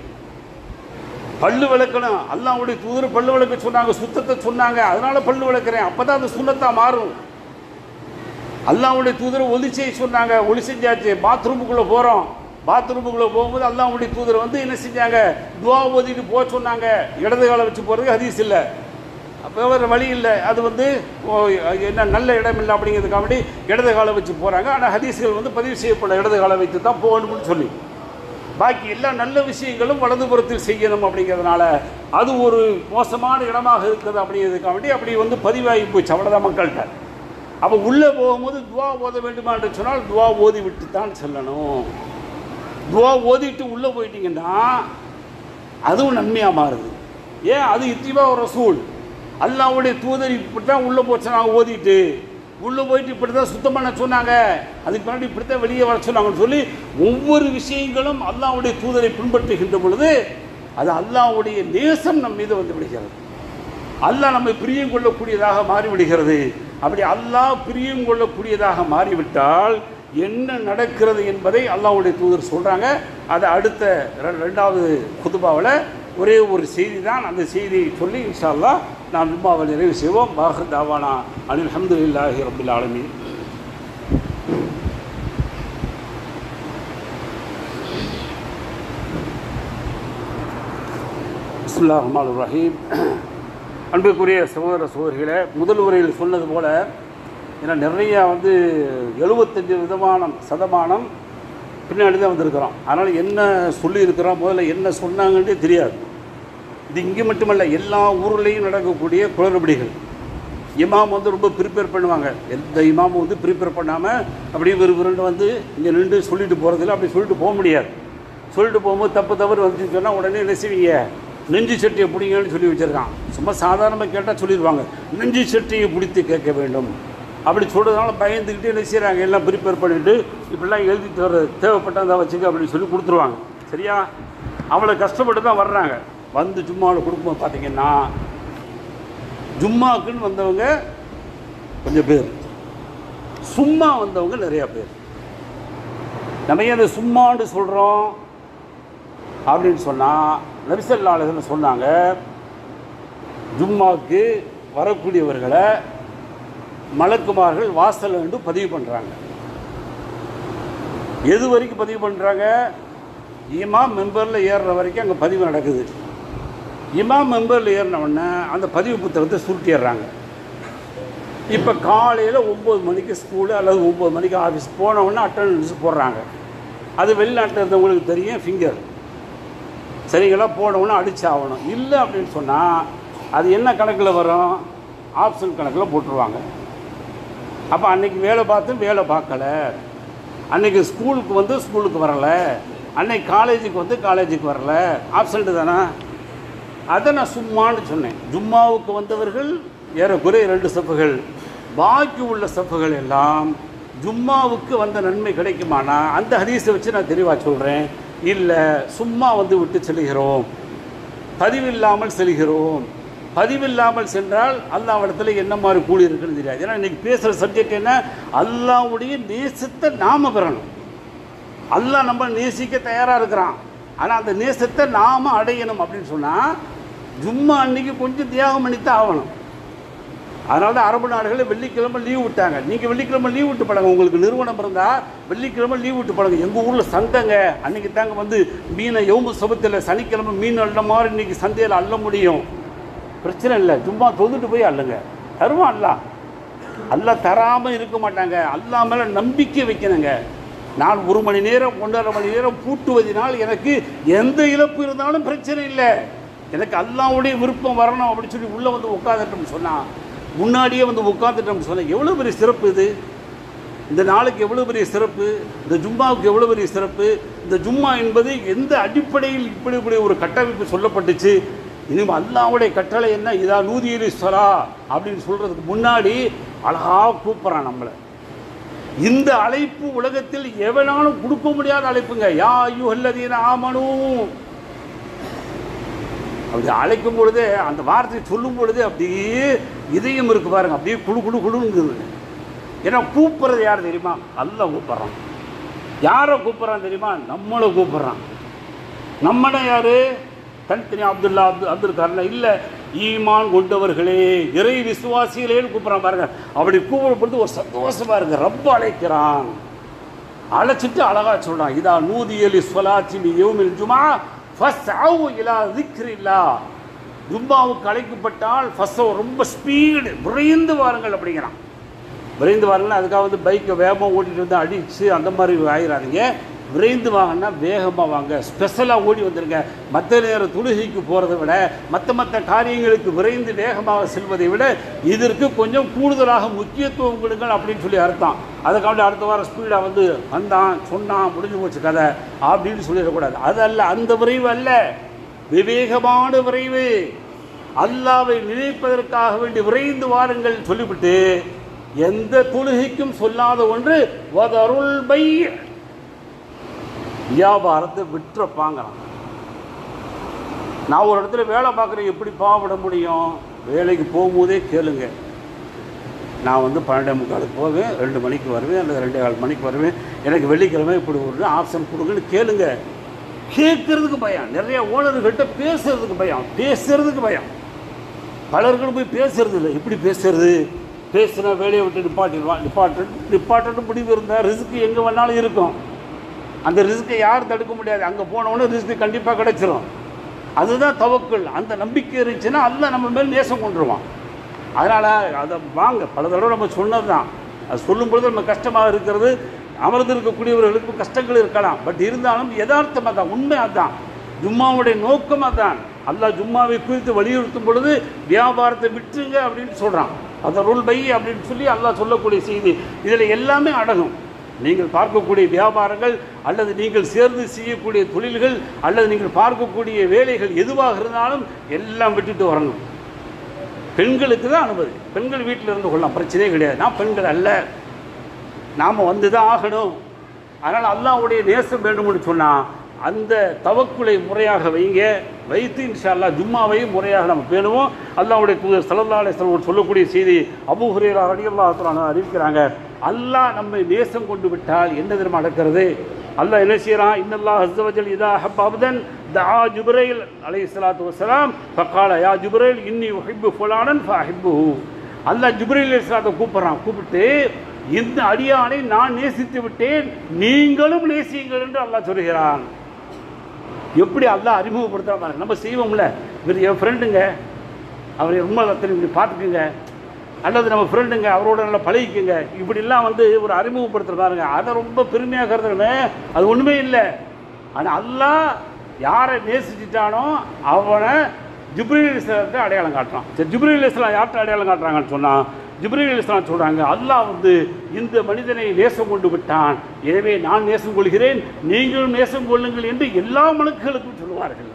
பல்லு விளக்கணும் அல்லாஹ்வுடைய தூதர் பல்லு விளக்க சொன்னாங்க சுத்தத்தை சொன்னாங்க அதனால பல்லு விளக்குறேன் அப்பதான் அது சுண்ணத்தா மாறும் அல்லாஹ்வுடைய தூதர் ஒலி செய்ய சொன்னாங்க ஒலி செஞ்சாச்சு பாத்ரூமுக்குள்ளே போகிறோம் பாத்ரூமுக்குள்ளே போகும்போது அல்லாஹ்வுடைய தூதர் வந்து என்ன செஞ்சாங்க துவா ஓதிட்டு போக சொன்னாங்க இடது காலை வச்சு போகிறதுக்கு ஹதீஸ் இல்லை அப்போ வேறு வழி இல்லை அது வந்து ஓ, என்ன நல்ல இடம் இல்லை அப்படிங்கிறதுக்காக வேண்டி இடது காலை வச்சு போகிறாங்க ஆனால் ஹதீஸ்கள் வந்து பதிவு செய்யப்பட இடது காலை வைத்து தான் போகணும்னு சொல்லி பாக்கி எல்லா நல்ல விஷயங்களும் வலதுபுறத்தில் செய்யணும் அப்படிங்கிறதுனால அது ஒரு மோசமான இடமாக இருக்குது அப்படிங்கிறதுக்காக வேண்டி அப்படி வந்து பதிவாகி போச்சு அவ்வளோதான் மக்கள்கிட்ட அப்போ உள்ளே போகும்போது துவா ஓத வேண்டுமா என்று சொன்னால் துவா ஓதி விட்டு தான் செல்லணும் துவா ஓதிட்டு உள்ளே போயிட்டீங்கன்னா அதுவும் நன்மையாக மாறுது ஏன் அது இத்திபா ஒரு ரசூல் அல்லாஹ்வுடைய தூதர் இப்படி தான் உள்ளே போச்சு நாங்கள் ஓதிட்டு உள்ளே போயிட்டு இப்படி தான் சுத்தம் பண்ண சொன்னாங்க அதுக்கு முன்னாடி இப்படி தான் வெளியே வர சொன்னாங்கன்னு சொல்லி ஒவ்வொரு விஷயங்களும் அல்லாஹ்வுடைய தூதரை பின்பற்றுகின்ற பொழுது அது அல்லாஹ்வுடைய நேசம் நம் மீது வந்து விடுகிறது அல்லாஹ் நம்மை பிரியம் கொள்ளக்கூடியதாக மாறிவிடுகிறது அப்படி அல்லாஹ் பிரியம் கொள்ளக்கூடியதாக மாறிவிட்டால் என்ன நடக்கிறது என்பதை அல்லாஹ்வுடைய தூதர் சொல்கிறாங்க அதை அடுத்த ரெ- ரெண்டாவது குதுபாவில் ஒரே ஒரு செய்தி தான் அந்த செய்தியை சொல்லி இன்ஷா அல்லாஹ் நாம் ஜும்மாவை நிறைவு செய்வோம் பாஹ் தாவானா அனில் அல்ஹம்துலில்லாஹி ரபில் ஆலமீன் பிஸ்மில்லா ரஹ்மான் ரஹீம் அன்புக்குரிய சகோதர சகோதரிகளே முதல் உரையில் சொன்னது போல ஏன்னா நிறையா வந்து எழுபத்தஞ்சு விதமான சதமானம் பின்னாடி தான் வந்திருக்கிறோம் அதனால் என்ன சொல்லியிருக்கிறோம் முதல்ல என்ன சொன்னாங்கன்றே தெரியாது இது இங்கே மட்டுமல்ல எல்லா ஊர்லேயும் நடக்கக்கூடிய குளறுபடிகள் இமாம் வந்து ரொம்ப ப்ரிப்பேர் பண்ணுவாங்க எந்த இமாமும் வந்து ப்ரிப்பேர் பண்ணாமல் அப்படியே விறுவிறுன்னு வந்து இங்கே நின்று சொல்லிட்டு போகிறதில்ல அப்படி சொல்லிட்டு போக முடியாது சொல்லிட்டு போகும்போது தப்பு தவறு வந்துச்சுன்னு சொன்னால் உடனே என்ன செய்வீங்க நெஞ்சு சட்டியை பிடிங்கன்னு சொல்லி வச்சுருக்கான் சும்மா சாதாரணமாக கேட்டால் சொல்லிடுவாங்க நெஞ்சு சட்டியை பிடித்து கேட்க வேண்டும் அப்படி சொல்கிறதுனால பயந்துக்கிட்டு என்ன செய்கிறாங்க எல்லாம் ப்ரிப்பேர் பண்ணிவிட்டு இப்படிலாம் எழுதிட்டு வர தேவைப்பட்டதை வச்சுக்க அப்படின்னு சொல்லி கொடுத்துருவாங்க சரியா அவ்வளோ கஷ்டப்பட்டு தான் வர்றாங்க வந்து ஜும்மாவில் கொடுக்கும்போது பார்த்தீங்கன்னா ஜும்மாக்குன்னு வந்தவங்க கொஞ்சம் பேர் சும்மா வந்தவங்க நிறையா பேர் நம்ம ஏன் இந்த சும்மான்னு சொல்கிறோம் அப்படின்னு சொன்னால் நபிசல்லாளர்கள் சொன்னாங்க ஜும்மாவுக்கு வரக்கூடியவர்களை மலக்குமார்கள் வாசல் என்று பதிவு பண்ணுறாங்க எது வரைக்கும் பதிவு பண்ணுறாங்க இமாம் மெம்பரில் ஏறுற வரைக்கும் அங்கே பதிவு நடக்குது இமாம் மெம்பரில் ஏறின உடனே அந்த பதிவு புத்தகத்தை சுருட்டிடுறாங்க இப்போ காலையில் ஒம்பது மணிக்கு ஸ்கூலு அல்லது ஒம்பது மணிக்கு ஆஃபீஸ் போன உடனே அட்டண்டன்ஸ் போடுறாங்க அது வெளிநாட்டில் இருந்தவங்களுக்கு தெரியும் ஃபிங்கர் சரிங்களா போன உடனே அடிச்சு ஆகணும் இல்லை அப்படின்னு சொன்னால் அது என்ன கணக்கில் வரும் ஆப்ஷன் கணக்கில் போட்டுருவாங்க அப்போ அன்னைக்கு வேலை பார்த்து வேலை பார்க்கல அன்னைக்கு ஸ்கூலுக்கு வந்து ஸ்கூலுக்கு வரல அன்னைக்கு காலேஜுக்கு வந்து காலேஜுக்கு வரல ஆப்சண்ட்டு தானே அதை நான் சும்மான்னு சொன்னேன் ஜும்மாவுக்கு வந்தவர்கள் ஏறக்குறைய ரெண்டு சப்புகள் பாக்கி உள்ள சப்புகள் எல்லாம் ஜும்மாவுக்கு வந்த நன்மை கிடைக்குமானா அந்த ஹதீஸை வச்சு நான் தெளிவாக சொல்கிறேன் இல்லை சும்மா வந்து விட்டு செல்கிறோம் பதிவில்லாமல் செல்கிறோம் பதிவில்லாமல் சென்றால் அல்லாவிடத்துல என்ன மாதிரி கூலி இருக்குன்னு தெரியாது ஏன்னா இன்னைக்கு பேசுகிற சப்ஜெக்ட் என்ன அல்லாவுடைய நேசத்தை நாம பெறணும் அல்லாஹ் நம்ம நேசிக்க தயாராக இருக்கிறான் ஆனால் அந்த நேசத்தை நாம அடையணும் அப்படின்னு சொன்னால் ஜும்மா அன்னைக்கு கொஞ்சம் தியாகம் பண்ணித்தான் ஆகணும் அதனால தான் அரபு நாடுகளில் வெள்ளிக்கிழமை லீவ் விட்டாங்க நீங்கள் வெள்ளிக்கிழமை லீவ் விட்டு பழங்க உங்களுக்கு நிறுவனம் இருந்தால் வெள்ளிக்கிழமை லீவ் விட்டு பழங்க எங்கள் ஊரில் சந்தைங்க அன்னைக்கு தாங்க வந்து மீனை எவும்பு சபத்தில் சனிக்கிழமை மீன் அள்ள மாதிரி இன்னைக்கு சந்தையில் அள்ள முடியும் பிரச்சனை இல்லை சும்மா தொந்துட்டு போய் அள்ளுங்க தருவான் அல்லா அல்லா தராமல் இருக்க மாட்டாங்க அல்லா மேலே நம்பிக்கை வைக்கணுங்க நான் ஒரு மணி நேரம் ஒன்றரை மணி நேரம் பூட்டுவதினால் எனக்கு எந்த இழப்பு இருந்தாலும் பிரச்சனை இல்லை எனக்கு அல்லாவுடைய விருப்பம் வரணும் அப்படின்னு சொல்லி உள்ளே வந்து உட்காந்துட்டோம்னு சொன்னால் முன்னாடியே வந்து உட்காந்துட்டோம்னு சொன்னால் எவ்வளோ பெரிய சிறப்பு இது இந்த நாளுக்கு எவ்வளோ பெரிய சிறப்பு இந்த ஜும்மாவுக்கு எவ்வளோ பெரிய சிறப்பு இந்த ஜும்மா என்பது எந்த அடிப்படையில் இப்படி இப்படி ஒரு கட்டமைப்பு சொல்லப்பட்டுச்சு இனிமே அல்லாவுடைய கட்டளை என்ன இதா நூதியலி சொலா அப்படின்னு சொல்கிறதுக்கு முன்னாடி அழகாக கூப்பிட்றான் நம்மளை இந்த அழைப்பு உலகத்தில் எவனாலும் கொடுக்க முடியாத அழைப்புங்க யா ஐயுஹல்லதீன ஆமனும் அப்படி அழைக்கும் பொழுதே அந்த வார்த்தையை சொல்லும் பொழுதே அப்படியே இதயம் இருக்கு பாருங்க அப்படியே குழு குழு குழுங்குது ஏன்னா கூப்பிட்றது யார் தெரியுமா அல்ல கூப்பிட்றான் யாரை கூப்பிட்றான் தெரியுமா நம்மளை கூப்பிட்றான் நம்மளை யாரு தனித்தனி அப்துல்லா அப்து அப்துல் கர்ணா இல்லை ஈமான் கொண்டவர்களே இறை விசுவாசிகளேன்னு கூப்பிட்றான் பாருங்க அப்படி கூப்பிடும் பொழுது ஒரு சந்தோஷமா இருக்கு ரொம்ப அழைக்கிறான் அழைச்சிட்டு அழகா சொல்றான் இதா நூதியலி சொலாச்சி யோமில் ஜுமா ஃபஸ்அவு இலா திக்ரில்லா ஜும்மாவுக்கு அழைக்கப்பட்டால் ஃபஸ்ஸோ ரொம்ப ஸ்பீடு விரைந்து வாருங்கள் அப்படிங்கிறான் விரைந்து வாருங்கள் அதுக்காக வந்து பைக்கை வேகமாக ஓட்டிகிட்டு வந்து அடித்து அந்த மாதிரி ஆயிடாதீங்க விரைந்து வாங்கன்னா வேகமாக வாங்க ஸ்பெஷலாக ஓடி வந்துடுங்க மற்ற நேரம் தொழுகைக்கு போகிறத விட மற்ற மற்ற காரியங்களுக்கு விரைந்து வேகமாக செல்வதை விட இதற்கு கொஞ்சம் கூடுதலாக முக்கியத்துவம் கொடுங்கள் அப்படின்னு சொல்லி அர்த்தம் அதுக்காண்டி அடுத்த வாரம் ஸ்பீடாக வந்து வந்தான் சொன்னான் முடிஞ்சு போச்சு கதை அப்படின்னு சொல்லிடக்கூடாது அது அல்ல அந்த விரைவு அல்ல விவேகமான விரைவு அல்லாவை நினைப்பதற்காக வேண்டி விரைந்து வாருங்கள் சொல்லிவிட்டு எந்த தொழுகைக்கும் சொல்லாத ஒன்று வதருள் பை வியாபாரத்தை விட்டுறப்பாங்கிறான் நான் ஒரு இடத்துல வேலை பார்க்குறேன் எப்படி பாவப்பட முடியும் வேலைக்கு போகும்போதே கேளுங்க நான் வந்து பன்னெண்டே முக்காலுக்கு போவேன் ரெண்டு மணிக்கு வருவேன் அல்லது ரெண்டே கால் மணிக்கு வருவேன் எனக்கு வெள்ளிக்கிழமை இப்படி ஒரு ஆப்ஷன் கொடுங்கன்னு கேளுங்க கேட்கறதுக்கு பயம் நிறைய ஓனர்கிட்ட பேசுறதுக்கு பயம் பேசுறதுக்கு பயம் பலர்கள் போய் பேசுறது இல்லை எப்படி பேசுறது பேசுனா வேலையை விட்டு நிப்பாட்டிடுவான் நிப்பாட்டு நிப்பாட்டு முடிவு இருந்தால் ரிஸ்க் எங்கே வேணாலும் இருக்கும் அந்த ரிஸ்க்கை யாரும் தடுக்க முடியாது அங்கே போனவொடனே ரிஸ்க் கண்டிப்பாக கிடைச்சிரும் அதுதான் தவக்கல் அந்த நம்பிக்கை இருந்துச்சுன்னா அல்ல நம்ம மேல் நேசம் கொண்டுருவான் அதனால் அதை வாங்க பல தடவை நம்ம சொன்னது தான் அது சொல்லும் பொழுது நம்ம கஷ்டமாக இருக்கிறது அமர்ந்து இருக்கக்கூடியவர்களுக்கு கஷ்டங்கள் இருக்கலாம் பட் இருந்தாலும் யதார்த்தமாக தான் உண்மை அதுதான் ஜும்மாவுடைய நோக்கம் அதான் அல்லாஹ் ஜும்மாவை குறித்து வலியுறுத்தும் பொழுது வியாபாரத்தை விட்டுருங்க அப்படின்னு சொல்கிறான் அதருள் பை அப்படின்னு சொல்லி அல்லாஹ் சொல்லக்கூடிய செய்தி இதில் எல்லாமே அடங்கும் நீங்கள் பார்க்கக்கூடிய வியாபாரங்கள் அல்லது நீங்கள் சேர்ந்து செய்யக்கூடிய தொழில்கள் அல்லது நீங்கள் பார்க்கக்கூடிய வேலைகள் எதுவாக இருந்தாலும் எல்லாம் விட்டுட்டு வரணும் பெண்களுக்கு தான் அனுமதி பெண்கள் வீட்டில் இருந்து கொள்ளலாம் பிரச்சனையே கிடையாது நான் பெண்கள் அல்ல நாம் வந்து தான் ஆகணும் அதனால் அல்லாஹ்வுடைய நேசம் வேண்டும்னு சொன்னால் அந்த தவக்குலை முறையாக வைங்க வைத்து இன்ஷா அல்லாஹ் ஜும்மாவையும் முறையாக நம்ம பேணுவோம் அல்லாஹ்வுடைய தூதர் ஸல்லல்லாஹு அலைஹி வஸல்லம் சொல்லக்கூடிய செய்தி அபூ ஹுரைரா ரலியல்லாஹு தஆலா அறிவிக்கிறாங்க அல்லாஹ் நம்மை நேசம் கொண்டு விட்டால் என்ன தெரியுமா நடக்கிறது அல்லாஹ் என்ன செய்கிறான் இன்னல்லாஹ் அஸ்ஸவஜல் இதா ஹப் அப்தன் தஆ ஜுப்ரைல் அலைஹிஸ்ஸலாத்து வஸ்ஸலாம் ஃபகால யா ஜுப்ரைல் இன்னி உஹிப்பு ஃபுலானன் ஃபஅஹிப்புஹு அல்லாஹ் ஜுப்ரைல் அலைஹிஸ்ஸலாத்தை கூப்பிடுறான் கூப்பிட்டு இந்த அடியானை நான் நேசித்து விட்டேன் நீங்களும் நேசியுங்கள் என்று அல்லாஹ் சொல்கிறான் எப்படி அல்லாஹ் அறிமுகப்படுத்துறா பாருங்க நம்ம செய்வோம்ல இவர் என் ஃப்ரெண்டுங்க அவரை ரொம்ப அத்தனை இப்படி பார்த்துக்குங்க அல்லது நம்ம ஃப்ரெண்டுங்க அவரோட நல்லா பழகிக்குங்க இப்படிலாம் வந்து ஒரு அறிமுகப்படுத்துற பாருங்க அதை ரொம்ப பெருமையாக கருதுறமே அது ஒன்றுமே இல்லை ஆனால் அல்லாஹ் யாரை நேசிச்சிட்டானோ அவனை ஜிப்ரீல் இஸ்லாத்தை அடையாளம் காட்டுறான் சரி ஜிப்ரீல் இஸ்லாம் யார்கிட்ட அடையாளம் காட்டுறாங்கன்னு சொன்னால் ஜிப்ரீல் இஸ்லாம் சொல்கிறாங்க அல்லாஹ் வந்து இந்த மனிதனை நேசம் கொண்டு விட்டான் எனவே நான் நேசம் கொள்கிறேன் நீங்களும் நேசம் கொள்ளுங்கள் என்று எல்லா மலக்குகளுக்கும் சொல்லுவார்கள்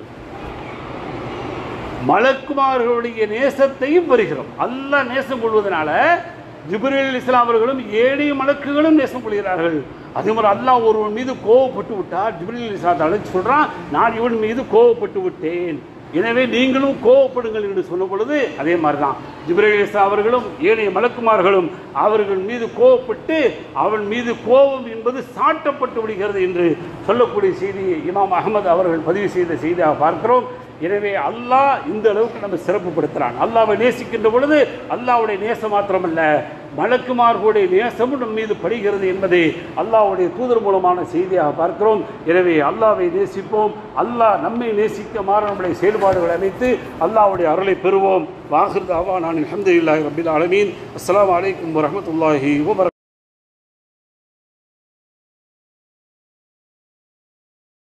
மலக்குமார்களுடைய நேசத்தையும் பெறுகிறோம் அல்லாஹ் நேசம் கொள்வதனால ஜிப்ரீல் இஸ்லாம் அவர்களும் ஏழை மலக்குகளும் நேசம் கொள்கிறார்கள் அதே மாதிரி அல்லாஹ் ஒருவன் மீது கோவப்பட்டு விட்டார் ஜிப்ரீல் இஸ்லாத்தை அழைச்சு சொல்கிறான் நான் இவன் மீது கோவப்பட்டு விட்டேன் எனவே நீங்களும் கோவப்படுங்கள் என்று சொன்ன பொழுது அதே மாதிரி தான் ஜிப்ரேல் இஸ்லாம் அவர்களும் ஏனைய மலக்குமார்களும் அவர்கள் மீது கோவப்பட்டு அவன் மீது கோபம் என்பது சாட்டப்பட்டு விடுகிறது என்று சொல்லக்கூடிய செய்தி இமாம் அகமது அவர்கள் பதிவு செய்த செய்தியாக பார்க்கிறோம் எனவே அல்லாஹ் இந்த அளவுக்கு நம்ம சிறப்புப்படுத்துகிறான் அல்லாவை நேசிக்கின்ற பொழுது அல்லாஹ்வுடைய நேசம் மாத்திரமல்ல மலக்குமார்களுடைய நேசமும் நம் மீது படுகிறது என்பதை அல்லாஹ்வுடைய தூதர் மூலமான செய்தியாக பார்க்கிறோம் எனவே அல்லாவை நேசிப்போம் அல்லாஹ் நம்மை நேசிக்க மாற நம்முடைய செயல்பாடுகளை அமைத்து அல்லாஹ்வுடைய அருளை பெறுவோம் வாகிருதாவா நான் அஹமதுல்லாஹி ரபில் அலமீன் அஸ்ஸலாமு அலைக்கும் வரஹ்மத்துல்லாஹி வபரகாத்துஹு